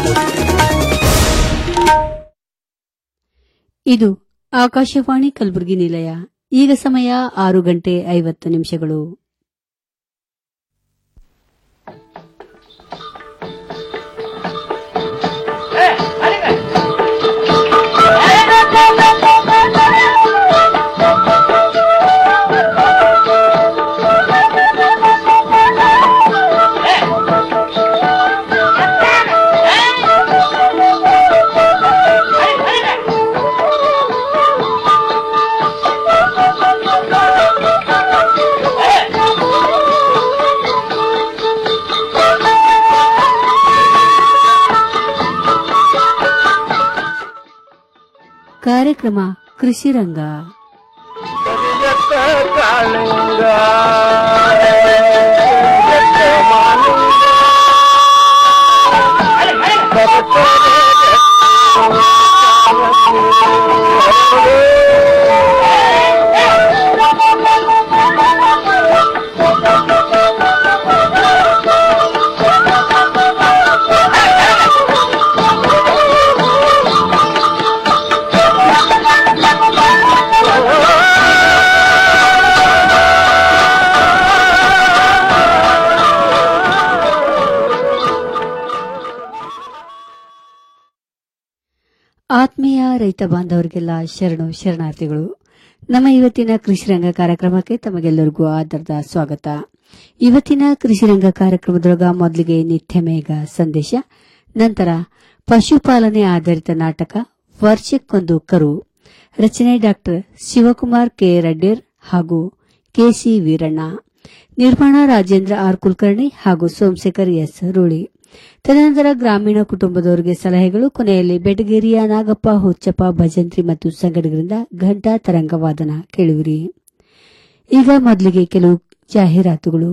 ಇದು ಆಕಾಶವಾಣಿ ಕಲಬುರಗಿ ನಿಲಯ ಈಗ ಸಮಯ ಆರು ಗಂಟೆ ಐವತ್ತು ನಿಮಿಷಗಳು ಕಾರ್ಯಕ್ರಮ ಕೃಷಿ ರಂಗ ಆತ್ಮೀಯ ರೈತ ಬಾಂಧವರಿಗೆಲ್ಲ ಶರಣು ಶರಣಾರ್ಥಿಗಳು ನಮ್ಮ ಇವತ್ತಿನ ಕೃಷಿ ರಂಗ ಕಾರ್ಯಕ್ರಮಕ್ಕೆ ತಮಗೆಲ್ಲರಿಗೂ ಆದರದ ಸ್ವಾಗತ ಇವತ್ತಿನ ಕೃಷಿ ರಂಗ ಕಾರ್ಯಕ್ರಮದೊಳಗ ಮೊದಲಿಗೆ ನಿತ್ಯ ಮೇಘ ಸಂದೇಶ ನಂತರ ಪಶುಪಾಲನೆ ಆಧಾರಿತ ನಾಟಕ ವರ್ಷಕ್ಕೊಂದು ಕರು ರಚನೆ ಡಾಕ್ಟರ್ ಶಿವಕುಮಾರ್ ಕೆ ರೆಡ್ಡಿರ್ ಹಾಗೂ ಕೆಸಿ ವೀರಣ್ಣ ನಿರ್ಮಾಣ ರಾಜೇಂದ್ರ ಆರ್ ಕುಲಕರ್ಣಿ ಹಾಗೂ ಸೋಮಶೇಖರ್ ಎಸ್ ರೂಳಿ ತದನಂತರ ಗ್ರಾಮೀಣ ಕುಟುಂಬದವರಿಗೆ ಸಲಹೆಗಳು ಕೊನೆಯಲ್ಲಿ ಬೆಟಗೇರಿಯ ನಾಗಪ್ಪ ಹುಚ್ಚಪ್ಪ ಭಜಂತ್ರಿ ಮತ್ತು ಸಂಗಡಿಗರಿಂದ ಘಂಟಾ ತರಂಗವಾದನ ಕೇಳುವಿರಿ ಈಗ ಮೊದಲಿಗೆ ಕೆಲವು ಜಾಹೀರಾತುಗಳು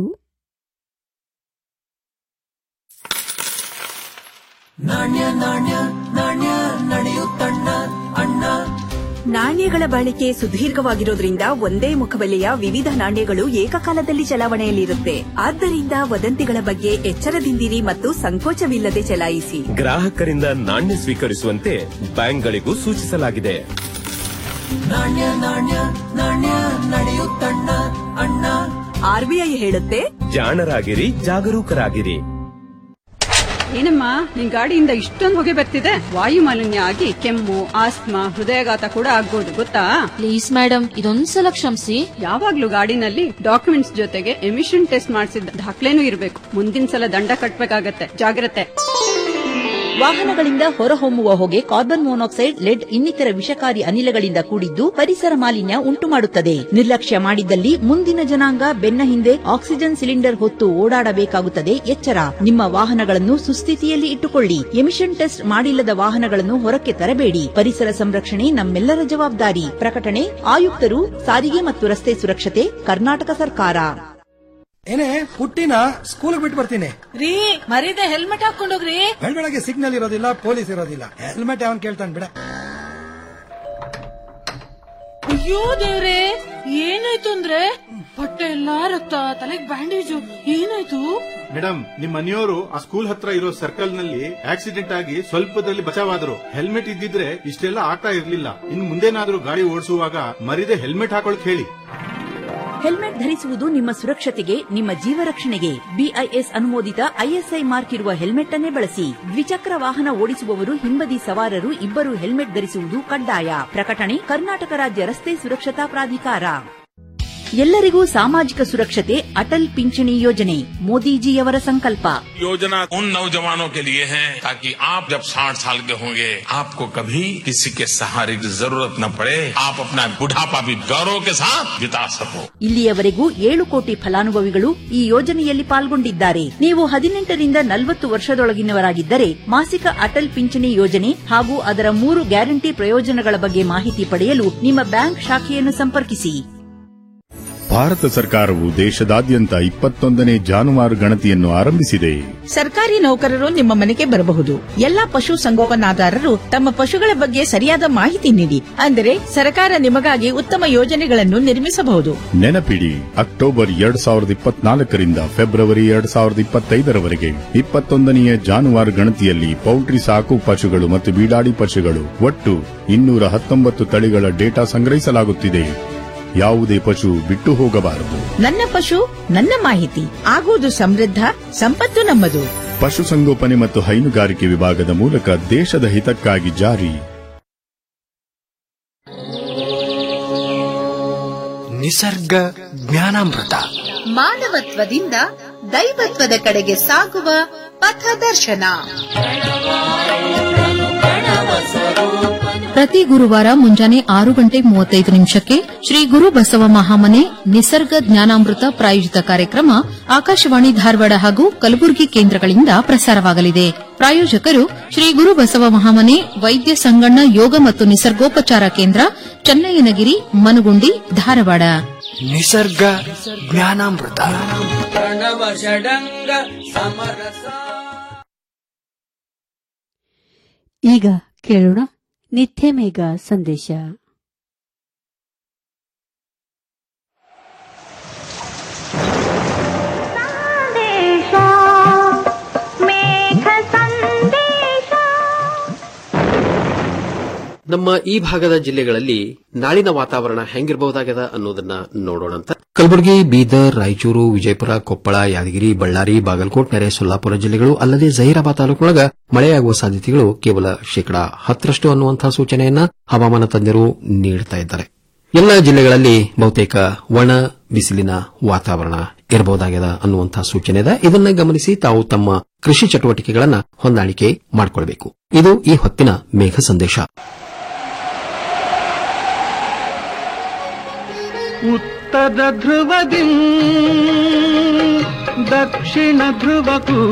ನಾಣ್ಯ ನಾಣ್ಯ ನಾಣ್ಯ ನಡೆಯುತ್ತಣ್ಣ ಅಣ್ಣ ನಾಣ್ಯಗಳ ಬಳಕೆ ಸುದೀರ್ಘವಾಗಿರೋದ್ರಿಂದ ಒಂದೇ ಮುಖಬೆಲೆಯ ವಿವಿಧ ನಾಣ್ಯಗಳು ಏಕಕಾಲದಲ್ಲಿ ಚಲಾವಣೆಯಲ್ಲಿರುತ್ತೆ ಆದ್ದರಿಂದ ವದಂತಿಗಳ ಬಗ್ಗೆ ಎಚ್ಚರದಿಂದಿರಿ ಮತ್ತು ಸಂಕೋಚವಿಲ್ಲದೆ ಚಲಾಯಿಸಿ ಗ್ರಾಹಕರಿಂದ ನಾಣ್ಯ ಸ್ವೀಕರಿಸುವಂತೆ ಬ್ಯಾಂಕ್ಗಳಿಗೂ ಸೂಚಿಸಲಾಗಿದೆ ನಾಣ್ಯ ನಾಣ್ಯ ನಾಣ್ಯ ನಡೆಯುತ್ತಣ್ಣ ಅಣ್ಣ ಆರ್ಬಿಐ ಹೇಳುತ್ತೆ ಜಾಣರಾಗಿರಿ ಜಾಗರೂಕರಾಗಿರಿ ಏನಮ್ಮ ನಿನ್ ಗಾಡಿಯಿಂದ ಇಷ್ಟೊಂದು ಹೊಗೆ ಬರ್ತಿದೆ ವಾಯು ಮಾಲಿನ್ಯ ಆಗಿ ಕೆಮ್ಮು ಆಸ್ತಮಾ ಹೃದಯಾಘಾತ ಕೂಡ ಆಗ್ಬೋದು ಗೊತ್ತಾ ಪ್ಲೀಸ್ ಮೇಡಮ್ ಇದೊಂದ್ಸಲ ಕ್ಷಮಿಸಿ ಯಾವಾಗ್ಲೂ ಗಾಡಿನಲ್ಲಿ ಡಾಕ್ಯುಮೆಂಟ್ಸ್ ಜೊತೆಗೆ ಎಮಿಷನ್ ಟೆಸ್ಟ್ ಮಾಡಿಸಿದ ದಾಖಲೆನೂ ಇರಬೇಕು ಮುಂದಿನ ಸಲ ದಂಡ ಕಟ್ಬೇಕಾಗತ್ತೆ ಜಾಗ್ರತೆ ವಾಹನಗಳಿಂದ ಹೊರಹೊಮ್ಮುವ ಹೊಗೆ ಕಾರ್ಬನ್ ಮೊನಾಕ್ಸೈಡ್ ಲೆಡ್ ಇನ್ನಿತರ ವಿಷಕಾರಿ ಅನಿಲಗಳಿಂದ ಕೂಡಿದ್ದು ಪರಿಸರ ಮಾಲಿನ್ಯ ಉಂಟುಮಾಡುತ್ತದೆ ನಿರ್ಲಕ್ಷ್ಯ ಮಾಡಿದ್ದಲ್ಲಿ ಮುಂದಿನ ಜನಾಂಗ ಬೆನ್ನ ಹಿಂದೆ ಆಕ್ಸಿಜನ್ ಸಿಲಿಂಡರ್ ಹೊತ್ತು ಓಡಾಡಬೇಕಾಗುತ್ತದೆ ಎಚ್ಚರ ನಿಮ್ಮ ವಾಹನಗಳನ್ನು ಸುಸ್ಥಿತಿಯಲ್ಲಿ ಇಟ್ಟುಕೊಳ್ಳಿ ಎಮಿಷನ್ ಟೆಸ್ಟ್ ಮಾಡಿಲ್ಲದ ವಾಹನಗಳನ್ನು ಹೊರಕ್ಕೆ ತರಬೇಡಿ ಪರಿಸರ ಸಂರಕ್ಷಣೆ ನಮ್ಮೆಲ್ಲರ ಜವಾಬ್ದಾರಿ ಪ್ರಕಟಣೆ ಆಯುಕ್ತರು ಸಾರಿಗೆ ಮತ್ತು ರಸ್ತೆ ಸುರಕ್ಷತೆ ಕರ್ನಾಟಕ ಸರ್ಕಾರ ಏನೇ ಪುಟ್ಟಿನ ಸ್ಕೂಲ್ ಬಿಟ್ಟು ಬರ್ತೀನಿ ರೀ ಮರೀದೆ ಹೆಲ್ಮೆಟ್ ಹಾಕೊಂಡೋಗ್ರಿ ಬೆಳಗ್ಗೆ ಸಿಗ್ನಲ್ ಇರೋದಿಲ್ಲ ಪೊಲೀಸ್ ಇರೋದಿಲ್ಲ ಹೆಲ್ಮೆಟ್ ಯಾವನ್ ಕೇಳ್ತಾನೆ ಬಿಡ ಅಯ್ಯೋ ದೇವ್ರೆ ಏನಾಯ್ತು ಅಂದ್ರೆ ಬಟ್ಟೆ ಎಲ್ಲಾ ರಕ್ತ ತಲೆಗ್ ಬ್ಯಾಂಡೇಜು ಏನಾಯ್ತು ಮೇಡಮ್ ನಿಮ್ ಮನೆಯವರು ಆ ಸ್ಕೂಲ್ ಹತ್ರ ಇರೋ ಸರ್ಕಲ್ ನಲ್ಲಿ ಆಕ್ಸಿಡೆಂಟ್ ಆಗಿ ಸ್ವಲ್ಪದಲ್ಲಿ ಬಚಾವಾದ್ರು ಹೆಲ್ಮೆಟ್ ಇದ್ದಿದ್ರೆ ಇಷ್ಟೆಲ್ಲ ಆಗ್ತಾ ಇರ್ಲಿಲ್ಲ ಇನ್ ಮುಂದೇನಾದ್ರೂ ಗಾಡಿ ಓಡಿಸುವಾಗ ಮರಿದೆ ಹೆಲ್ಮೆಟ್ ಹಾಕೊಳಕ್ ಹೇಳಿ ಹೆಲ್ಮೆಟ್ ಧರಿಸುವುದು ನಿಮ್ಮ ಸುರಕ್ಷತೆಗೆ ನಿಮ್ಮ ಜೀವ ರಕ್ಷಣೆಗೆ ಬಿಐಎಸ್ ಅನುಮೋದಿತ ಐಎಸ್ಐ ಮಾರ್ಕ್ ಇರುವ ಹೆಲ್ಮೆಟ್ ಅನ್ನೇ ಬಳಸಿ ದ್ವಿಚಕ್ರ ವಾಹನ ಓಡಿಸುವವರು ಹಿಂಬದಿ ಸವಾರರು ಇಬ್ಬರು ಹೆಲ್ಮೆಟ್ ಧರಿಸುವುದು ಕಡ್ಡಾಯ ಪ್ರಕಟಣೆ ಕರ್ನಾಟಕ ರಾಜ್ಯ ರಸ್ತೆ ಸುರಕ್ಷತಾ ಪ್ರಾಧಿಕಾರ ಎಲ್ಲರಿಗೂ ಸಾಮಾಜಿಕ ಸುರಕ್ಷತೆ ಅಟಲ್ ಪಿಂಚಣಿ ಯೋಜನೆ ಮೋದಿಜಿಯವರ ಸಂಕಲ್ಪ योजना उन नौजवानों के लिए है ताकि आप जब 60 साल के होंगे आपको कभी किसी के सहारे की जरूरत न पड़े आप अपना बुढ़ापा भी गौरव के साथ बिता सको ಇಲ್ಲಿಯವರೆಗೂ ಏಳು ಕೋಟಿ ಫಲಾನುಭವಿಗಳು ಈ ಯೋಜನೆಯಲ್ಲಿ ಪಾಲ್ಗೊಂಡಿದ್ದಾರೆ ನೀವು ಹದಿನೆಂಟರಿಂದ ನಲವತ್ತು ವರ್ಷದೊಳಗಿನವರಾಗಿದ್ದರೆ ಮಾಸಿಕ ಅಟಲ್ ಪಿಂಚಣಿ ಯೋಜನೆ ಹಾಗೂ ಅದರ ಮೂರು ಗ್ಯಾರಂಟಿ ಪ್ರಯೋಜನಗಳ ಬಗ್ಗೆ ಮಾಹಿತಿ ಪಡೆಯಲು ನಿಮ್ಮ ಬ್ಯಾಂಕ್ ಶಾಖೆಯನ್ನು ಸಂಪರ್ಕಿಸಿ ಭಾರತ ಸರ್ಕಾರವು ದೇಶದಾದ್ಯಂತ ಇಪ್ಪತ್ತೊಂದನೇ ಜಾನುವಾರು ಗಣತಿಯನ್ನು ಆರಂಭಿಸಿದೆ ಸರ್ಕಾರಿ ನೌಕರರು ನಿಮ್ಮ ಮನೆಗೆ ಬರಬಹುದು ಎಲ್ಲಾ ಪಶು ಸಂಗೋಪನಾದಾರರು ತಮ್ಮ ಪಶುಗಳ ಬಗ್ಗೆ ಸರಿಯಾದ ಮಾಹಿತಿ ನೀಡಿ ಅಂದರೆ ಸರ್ಕಾರ ನಿಮಗಾಗಿ ಉತ್ತಮ ಯೋಜನೆಗಳನ್ನು ನಿರ್ಮಿಸಬಹುದು ನೆನಪಿಡಿ ಅಕ್ಟೋಬರ್ ಎರಡ್ ಸಾವಿರದ ಇಪ್ಪತ್ನಾಲ್ಕರಿಂದ ಫೆಬ್ರವರಿ ಎರಡ್ ಸಾವಿರದ ಇಪ್ಪತ್ತೈದರವರೆಗೆ ಇಪ್ಪತ್ತೊಂದನೆಯ ಜಾನುವಾರು ಗಣತಿಯಲ್ಲಿ ಪೌಲ್ಟ್ರಿ ಸಾಕು ಪಶುಗಳು ಮತ್ತು ಬೀಡಾಡಿ ಪಶುಗಳು ಒಟ್ಟು ಇನ್ನೂರ ಹತ್ತೊಂಬತ್ತು ತಳಿಗಳ ಡೇಟಾ ಸಂಗ್ರಹಿಸಲಾಗುತ್ತಿದೆ ಯಾವುದೇ ಪಶು ಬಿಟ್ಟು ಹೋಗಬಾರದು ನನ್ನ ಪಶು ನನ್ನ ಮಾಹಿತಿ ಆಗುವುದು ಸಮೃದ್ಧ ಸಂಪತ್ತು ನಮ್ಮದು ಪಶುಸಂಗೋಪನೆ ಮತ್ತು ಹೈನುಗಾರಿಕೆ ವಿಭಾಗದ ಮೂಲಕ ದೇಶದ ಹಿತಕ್ಕಾಗಿ ಜಾರಿ ನಿಸರ್ಗ ಜ್ಞಾನಾಮೃತ ಮಾನವತ್ವದಿಂದ ದೈವತ್ವದ ಕಡೆಗೆ ಸಾಗುವ ಪಥದರ್ಶನ ಪ್ರತಿ ಗುರುವಾರ ಮುಂಜಾನೆ ಆರು ಗಂಟೆ ಮೂವತ್ತೈದು ನಿಮಿಷಕ್ಕೆ ಶ್ರೀ ಗುರು ಬಸವ ಮಹಾಮನೆ ನಿಸರ್ಗ ಜ್ಞಾನಾಮೃತ ಪ್ರಾಯೋಜಿತ ಕಾರ್ಯಕ್ರಮ ಆಕಾಶವಾಣಿ ಧಾರವಾಡ ಹಾಗೂ ಕಲಬುರಗಿ ಕೇಂದ್ರಗಳಿಂದ ಪ್ರಸಾರವಾಗಲಿದೆ ಪ್ರಾಯೋಜಕರು ಶ್ರೀ ಗುರು ಬಸವ ಮಹಾಮನೆ ವೈದ್ಯ ಸಂಗಣ್ಣ ಯೋಗ ಮತ್ತು ನಿಸರ್ಗೋಪಚಾರ ಕೇಂದ್ರ ಚನ್ನಯ್ಯನಗಿರಿ ಮನುಗುಂಡಿ ಧಾರವಾಡ ನಿಸರ್ಗ ಜ್ಞಾನಾಮೃತ ಪ್ರಣವ ಷಡಂಗ ಸಮರಸ ಈಗ ಕೇಳೋಣ ನಿತ್ಯ ಮೇಘ ಸಂದೇಶ ನಮ್ಮ ಈ ಭಾಗದ ಜಿಲ್ಲೆಗಳಲ್ಲಿ ನಾಳಿನ ವಾತಾವರಣ ಹೆಂಗಿರಬಹುದಾಗದ ಅನ್ನೋದನ್ನ ನೋಡೋಣ ಅಂತ ಕಲಬುರಗಿ ಬೀದರ್ ರಾಯಚೂರು ವಿಜಯಪುರ ಕೊಪ್ಪಳ ಯಾದಗಿರಿ ಬಳ್ಳಾರಿ ಬಾಗಲಕೋಟ್ ನೆರೆ ಸೊಲ್ಲಾಪುರ ಜಿಲ್ಲೆಗಳು ಅಲ್ಲದೆ ಜಹೀರಾಬಾದ್ ತಾಲೂಕಿನೊಳಗ ಮಳೆಯಾಗುವ ಸಾಧ್ಯತೆಗಳು ಕೇವಲ ಶೇಕಡಾ ಹತ್ತರಷ್ಟು ಅನ್ನುವಂತಹ ಸೂಚನೆಯನ್ನ ಹವಾಮಾನ ತಜ್ಞರು ನೀಡುತ್ತಾ ಇದ್ದಾರೆ ಎಲ್ಲ ಜಿಲ್ಲೆಗಳಲ್ಲಿ ಬಹುತೇಕ ಒಣ ಬಿಸಿಲಿನ ವಾತಾವರಣ ಇರಬಹುದಾಗ್ಯದ ಅನ್ನುವಂತಹ ಸೂಚನೆ ಇದೆ ಇದನ್ನ ಗಮನಿಸಿ ತಾವು ತಮ್ಮ ಕೃಷಿ ಚಟುವಟಿಕೆಗಳನ್ನ ಹೊಂದಾಣಿಕೆ ಮಾಡಿಕೊಳ್ಬೇಕು ಇದು ಈ ಹೊತ್ತಿನ ಮೇಘ ಸಂದೇಶ ಉತ್ತರ ಧ್ರುವದಿ ದಕ್ಷಿಣ ಧ್ರುವಕ್ಕೂ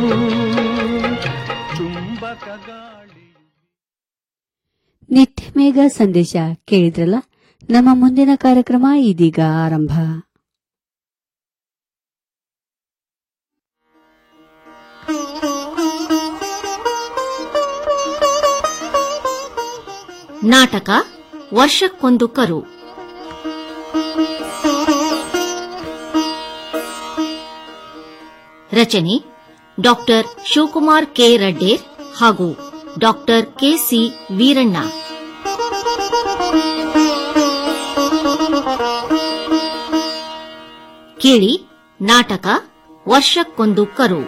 ಚುಂಬಕ ಗಾಳಿ ನಿತ್ಯ ಮೇಘ ಸಂದೇಶ ಕೇಳಿದ್ರಲ್ಲ ನಮ್ಮ ಮುಂದಿನ ಕಾರ್ಯಕ್ರಮ ಇದೀಗ ಆರಂಭ ನಾಟಕ ವರ್ಷಕ್ಕೊಂದು ಕರು ರಚನೆ ಡಾಕ್ಟರ್ ಶಿವಕುಮಾರ್ ಕೆ ರಡ್ಡೇರ್ ಹಾಗೂ ಡಾಕ್ಟರ್ ಕೆಸಿ ವೀರಣ್ಣ ಕೇಳಿ ನಾಟಕ ವರ್ಷಕ್ಕೊಂದು ಕರು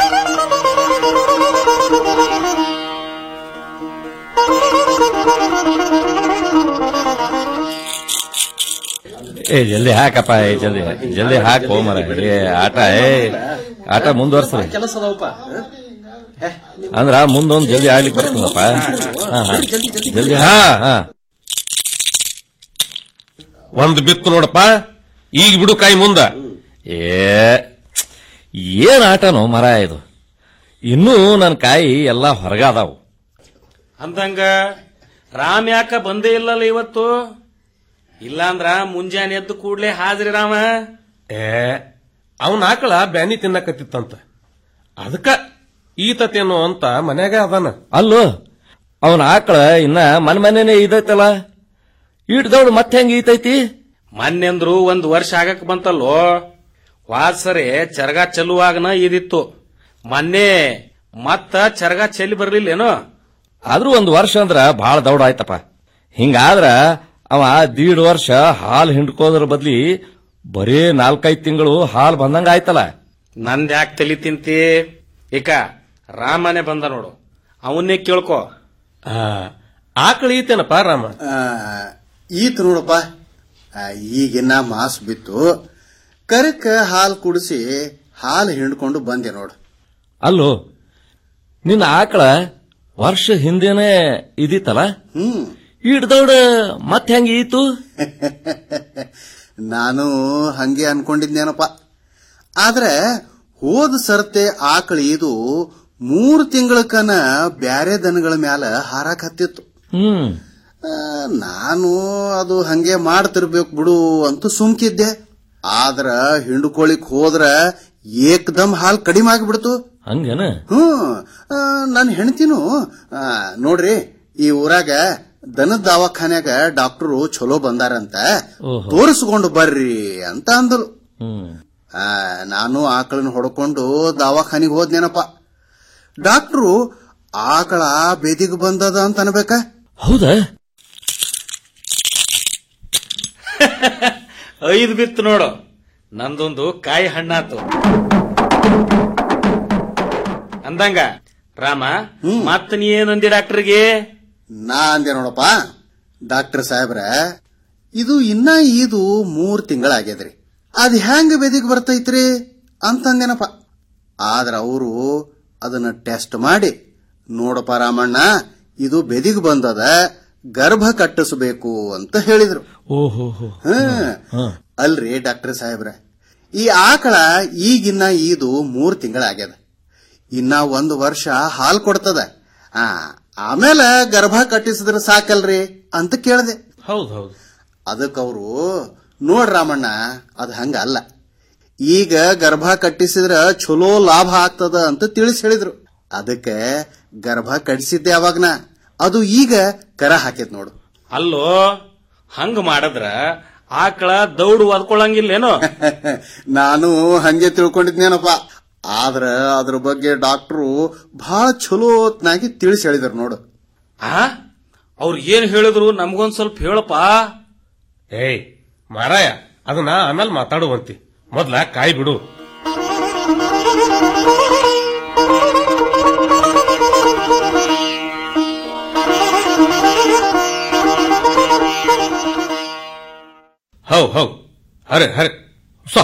ಏ ಜಲ್ದಿ ಹಾಕಪ್ಪ ಏ ಜಲ್ದಿ ಜಲ್ದಿ ಹಾಕ್ ಹೋ ಮರ ಏ ಆಟ ಏ ಆಟ ಮುಂದುವರ್ಸ್ರಿ ಕೆಲಸ ಅದಾವಪ್ಪ ಅಂದ್ರ ಮುಂದೊಂದ್ ಜಲ್ದಿ ಆಡ್ಲಿಕ್ಕೆ ಬರ್ತದಪ್ಪ ಹಾ ಹಾ ಜಲ್ದಿ ಹಾ ಹಾ ಒಂದ್ ಬಿತ್ತು ನೋಡಪ್ಪ ಈಗ ಬಿಡು ಕಾಯಿ ಮುಂದ ಏ ಏನ್ ಆಟನೋ ಮರ ಇದು ಇನ್ನೂ ನನ್ ಕಾಯಿ ಎಲ್ಲಾ ಹೊರಗಾದಾವು ಅಂದಂಗ ರಾಮ್ ಯಾಕ ಬಂದೇ ಇಲ್ಲಲ್ಲ ಇವತ್ತು ಇಲ್ಲಾಂದ್ರ ಮುಂಜಾನೆ ಎದ್ದು ಕೂಡ್ಲೆ ಹಾಜ್ರಿ ರಾಮ ಏ ಅವನ ಆಕಳ ಬ್ಯಾನಿ ತಿನ್ನಕತ್ತಿತ್ತಂತ ಅದಕ್ಕ ಈತತೇನೋ ಅಂತ ಮನ್ಯಾಗ ಅದಾನ ಅಲ್ಲೋ ಅವನ ಆಕಳ ಇನ್ನ ಮನ್ ಮನೆನೇ ಇದೈತಲ್ಲ ಇಟ್ ದೌಡ್ ಮತ್ತೆ ಹೆಂಗ ಈತೈತಿ ಮೊನ್ನೆಂದ್ರು ಒಂದ್ ವರ್ಷ ಆಗಕ್ ಬಂತಲ್ಲೋ ವಾದ್ ಸರಿ ಚರಗ ಚೆಲ್ಲುವಾಗನ ಇದಿತ್ತು ಮೊನ್ನೆ ಮತ್ತ ಚರಗ ಚೆಲ್ಲಿ ಬರ್ಲಿಲ್ಲೇನೋ ಆದ್ರೂ ಒಂದ್ ವರ್ಷ ಅಂದ್ರ ಬಹಳ ದೌಡ ಆಯ್ತಪ್ಪ ಹಿಂಗಾದ್ರ ಅವ ದೀಡ್ ವರ್ಷ ಹಾಲ್ ಹಿಂಡ್ಕೋದ್ರ ಬದ್ಲಿ ಬರೇ ನಾಲ್ಕೈದ್ ತಿಂಗಳು ಹಾಲ್ ಬಂದಂಗ ಆಯ್ತಲ್ಲ ನಂದ್ ಯಾಕೆ ತಲಿ ತಿಂತಿ ಈಕ ರಾಮನೆ ಬಂದ ನೋಡು ಅವನ್ನೇ ಕೇಳ್ಕೊ ಆಕಳ ಈತೇನಪ್ಪ ರಾಮ ಈತ್ ನೋಡಪ್ಪ ಆ, ಈಗಿನ್ನ ಮಾಸ್ ಬಿತ್ತು ಕರಕ ಹಾಲು ಕುಡಿಸಿ ಹಾಲು ಹಿಂಡ್ಕೊಂಡು ಬಂದೆ ನೋಡು ಅಲ್ಲೋ ನಿನ್ನ ಆಕಳ ವರ್ಷ ಹಿಂದೆನೆ ಇದಿತ್ತಲ್ಲ ಹ್ಮ್ ಹಿಡ್ದೌಡ ಮತ್ತೆ ಹೆಂಗ ಈತು ನಾನು ಹಂಗೆ ಅನ್ಕೊಂಡಿದ್ನೇನಪ್ಪ ಆದ್ರೆ ಹೋದ ಸರ್ತೆ ಆಕಳ ಇದು ಮೂರು ತಿಂಗಳಕನ ಬ್ಯಾರೆ ದನಗಳ ಮ್ಯಾಲ ಹಾರಾಕ್ ಹತ್ತಿತ್ತು ಹ್ಮ್ ಆ, ನಾನು ಅದು ಹಂಗೆ ಮಾಡ್ತಿರ್ಬೇಕು ಬಿಡು ಅಂತ ಸುಮ್ಕಿದ್ದೆ ಆದ್ರ ಹಿಂಡ್ಕೊಳಿಕ್ ಹೋದ್ರ ಏಕ್ದಮ್ ಹಾಲ್ ಕಡಿಮೆ ಆಗಿಬಿಡ್ತು ಹಂಗೇನ ಹ್ಮ್ ಆ, ನನ್ ಹೆಣ್ತಿನು ಆ, ನೋಡ್ರಿ ಈ ಊರಾಗ ದನದ ದವಾಖಾನ್ಯಾಗ ಡಾಕ್ಟರು ಚಲೋ ಬಂದಾರಂತ ಓಹೋ. ತೋರಿಸ್ಕೊಂಡು ಬರ್ರಿ ಅಂತ ಅಂದಳು ಹ್ಮ್ ಆ, ನಾನು ಆಕಳನ್ನ ಹೊಡ್ಕೊಂಡು ದವಾಖಾನಿಗೆ ಹೋದ್ನೇನಪ್ಪ ಡಾಕ್ಟ್ರು ಆಕಳ ಬೇದಿಗೆ ಬಂದದ ಅಂತ ಅನ್ಬೇಕ ಹೌದಾ ಐದು ಬಿತ್ತು ನೋಡು ನಂದೊಂದು ಕಾಯಿ ಹಣ್ಣಾತು ಅಂದಂಗ ರಾಮ ಮತ್ ನೀ ಏನಂದಿ ಡಾಕ್ಟರ್ಗೆ ನಾ ಅಂದೆ ನೋಡಪ್ಪ ಡಾಕ್ಟರ್ ಸಾಹೇಬ್ರ ಇದು ಇನ್ನ ಇದು ಮೂರ್ ತಿಂಗಳಾಗ್ಯದ್ರಿ ಅದ್ ಹೆಂಗ ಬೆದಿಗ್ ಬರ್ತೈತ್ರಿ ಅಂತಂದೇನಪ್ಪ ಆದ್ರ ಅವರು ಅದನ್ನ ಟೆಸ್ಟ್ ಮಾಡಿ ನೋಡಪ್ಪ ರಾಮಣ್ಣ ಇದು ಬೆದಿಗ್ ಬಂದದ ಗರ್ಭ ಕಟ್ಟಿಸಬೇಕು ಅಂತ ಹೇಳಿದ್ರು ಓಹೋ ಹ್ಮ್ ಅಲ್ರಿ ಡಾಕ್ಟರ್ ಸಾಹೇಬ್ರ ಈ ಆಕಳ ಈಗಿನ್ನ ಇದು ಮೂರ್ ತಿಂಗಳಾಗ್ಯದ ಇನ್ನ ಒಂದು ವರ್ಷ ಹಾಲ್ ಕೊಡ್ತದ ಆ ಆಮೇಲೆ ಗರ್ಭ ಕಟ್ಟಿಸಿದ್ರೆ ಸಾಕಲ್ರಿ ಅಂತ ಕೇಳ್ದೆ ಹೌದು ಹೌದು ಅದಕ್ಕೆ ಅವರು ನೋಡ್ ರಾಮಣ್ಣ ಅದು ಹಂಗ ಅಲ್ಲ ಈಗ ಗರ್ಭ ಕಟ್ಟಿಸಿದ್ರ ಚಲೋ ಲಾಭ ಆಗ್ತದ ಅಂತ ತಿಳಿಸಿ ಹೇಳಿದ್ರು ಅದಕ್ಕೆ ಗರ್ಭ ಕಟ್ಟಿಸಿದ್ದೆ ಅವಾಗ್ನ ಅದು ಈಗ ಕರ ಹಾಕೈತ್ ನೋಡು ಅಲ್ಲೋ ಹಂಗ ಮಾಡದ್ರ ಆಕಳ ದೌಡು ಒದ್ಕೊಳಂಗಿಲ್ಲೇನೋ ನಾನು ಹಂಗೆ ತಿಳ್ಕೊಂಡಿದ್ನೇನಪ್ಪ ಆದ್ರ ಅದ್ರ ಬಗ್ಗೆ ಡಾಕ್ಟ್ರು ಬಹಳ ಚಲೋತ್ನಾಗಿ ತಿಳಿಸಿ ಹೇಳಿದ್ರು ನೋಡು ಆ ಅವ್ರು ಏನ್ ಹೇಳಿದ್ರು ನಮ್ಗೊಂದ್ ಸ್ವಲ್ಪ ಹೇಳಪ್ಪ ಏಯ್ ಮಾರಾಯ ಅದನ್ನ ಆಮೇಲೆ ಮಾತಾಡುವಂತಿ ಮೊದ್ಲ ಕಾಯಿ ಬಿಡು ಹೌ ಹೌ ಹರೆ ಹರೆ ಸ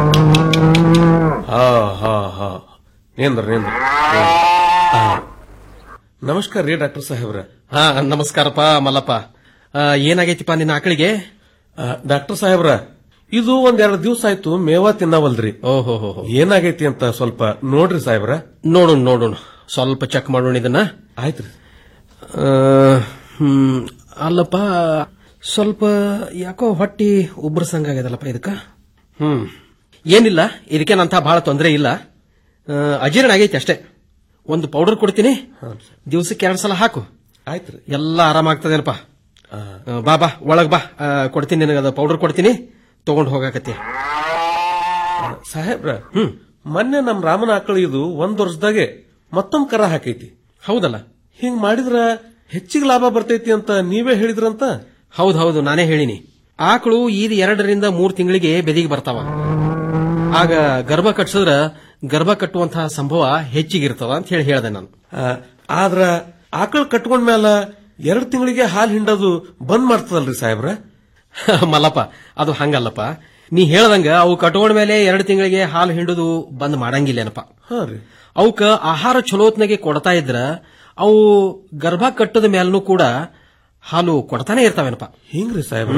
ಹಾ ಹಾ ಹಾ ನಿಂದ್ರ ನಿಂದ್ರ ಆ. ನಮಸ್ಕಾರ ರೀ ಡಾಕ್ಟರ್ ಸಾಹೇಬ್ರ ಹಾ ನಮಸ್ಕಾರಪ್ಪ ಮಲ್ಲಪ್ಪ ಆ, ಏನಾಗೈತಿಪ್ಪ ನಿನ್ನ ಆಕಳಿಗೆ ಡಾಕ್ಟರ್ ಸಾಹೇಬ್ರ ಇದು ಒಂದೆರಡು ದಿವಸ ಆಯ್ತು ಮೇವ ತಿನ್ನವಲ್ರಿ ಓಹೋ ಏನಾಗೈತಿ ಅಂತ ಸ್ವಲ್ಪ ನೋಡ್ರಿ ಸಾಹೇಬ್ರ ನೋಡೋಣ ನೋಡೋಣ ಸ್ವಲ್ಪ ಚೆಕ್ ಮಾಡೋಣ ಇದನ್ನ ಆಯ್ತ್ರಿ ಆ, ಹ್ಮ್ ಅಲ್ಲಪ್ಪ ಸ್ವಲ್ಪ ಯಾಕೋ ಹೊಟ್ಟಿ ಉಬ್ರ ಸಂಗಾಗ್ಯದಲ್ಲಪ್ಪ ಇದಕ್ಕ ಹ್ಮ್ ಏನಿಲ್ಲ ಇದಕ್ಕೇನಂತ ಬಹಳ ತೊಂದರೆ ಇಲ್ಲ ಆ, ಅಜೀರ್ಣ ಆಗೈತಿ ಅಷ್ಟೇ ಒಂದು ಪೌಡರ್ ಕೊಡ್ತೀನಿ ದಿವಸಕ್ಕೆ ಎರಡು ಸಲ ಹಾಕು ಆಯ್ತ್ರಿ ಎಲ್ಲ ಆರಾಮಾಗ್ತದೇನಪ್ಪ ಆ, ಬಾ ಬಾ ಒಳಗ್ ಬಾ ಆ, ಕೊಡ್ತೀನಿ ನಿನಗೆ ಅದು ಪೌಡರ್ ಕೊಡ್ತೀನಿ ತಗೊಂಡು ಹೋಗಾಕತ್ತಿ ಸಾಹೇಬ್ರ ಹ್ಮ್ ಮೊನ್ನೆ ನಮ್ ರಾಮನ ಆಕಳ ಇದು ಒಂದ್ ವರ್ಷದಾಗೆ ಮತ್ತೊಂದ್ ಕರ ಹಾಕೈತಿ ಹೌದಲ್ಲ ಹಿಂಗ್ ಮಾಡಿದ್ರ ಹೆಚ್ಚಿಗೆ ಲಾಭ ಬರ್ತೈತಿ ಅಂತ ನೀವೇ ಹೇಳಿದ್ರಂತ ಹೌದು ಹೌದು ನಾನೇ ಹೇಳಿನಿ ಆಕಳು ಈದ್ ಎರಡರಿಂದ ಮೂರ್ ತಿಂಗಳಿಗೆ ಬೆದಿಗೆ ಬರ್ತಾವ ಆಗ ಗರ್ಭ ಕಟ್ಸಿದ್ರ ಗರ್ಭ ಕಟ್ಟುವಂತಹ ಸಂಭವ ಹೆಚ್ಚಿಗಿರ್ತದ ಅಂತ ಹೇಳಿ ಹೇಳ್ದೆ ನಾನು ಆ, ಆದ್ರ ಆಕಳ ಕಟ್ಕೊಂಡ್ ಮ್ಯಾಲ ಎರಡ್ ತಿಂಗಳಿಗೆ ಹಾಲ್ ಹಿಂಡೋದು ಬಂದ್ ಮಾಡ್ತದಲ್ರಿ ಸಾಹೇಬ್ರ ಮಲ್ಲಪ್ಪ ಅದು ಹಂಗಲ್ಲಪ್ಪ ನೀ ಹೇಳ್ದಂಗ ಅವು ಕಟ್ಕೊಂಡ ಮೇಲೆ ಎರಡು ತಿಂಗಳಿಗೆ ಹಾಲು ಹಿಂಡುದು ಬಂದ್ ಮಾಡಂಗಿಲ್ಲೇನಪ್ಪ ಹಾ ರೀ ಅವಕ್ಕ ಆಹಾರ ಚಲೋತ್ನಾಗೆ ಕೊಡ್ತಾ ಇದ್ರ ಅವು ಗರ್ಭ ಕಟ್ಟದ ಮೇಲೂ ಕೂಡ ಹಾಲು ಕೊಡ್ತಾನೆ ಇರ್ತಾವೇನಪ್ಪ ಹಿಂಗ್ರಿ ಸಾಹೇಬ್ರ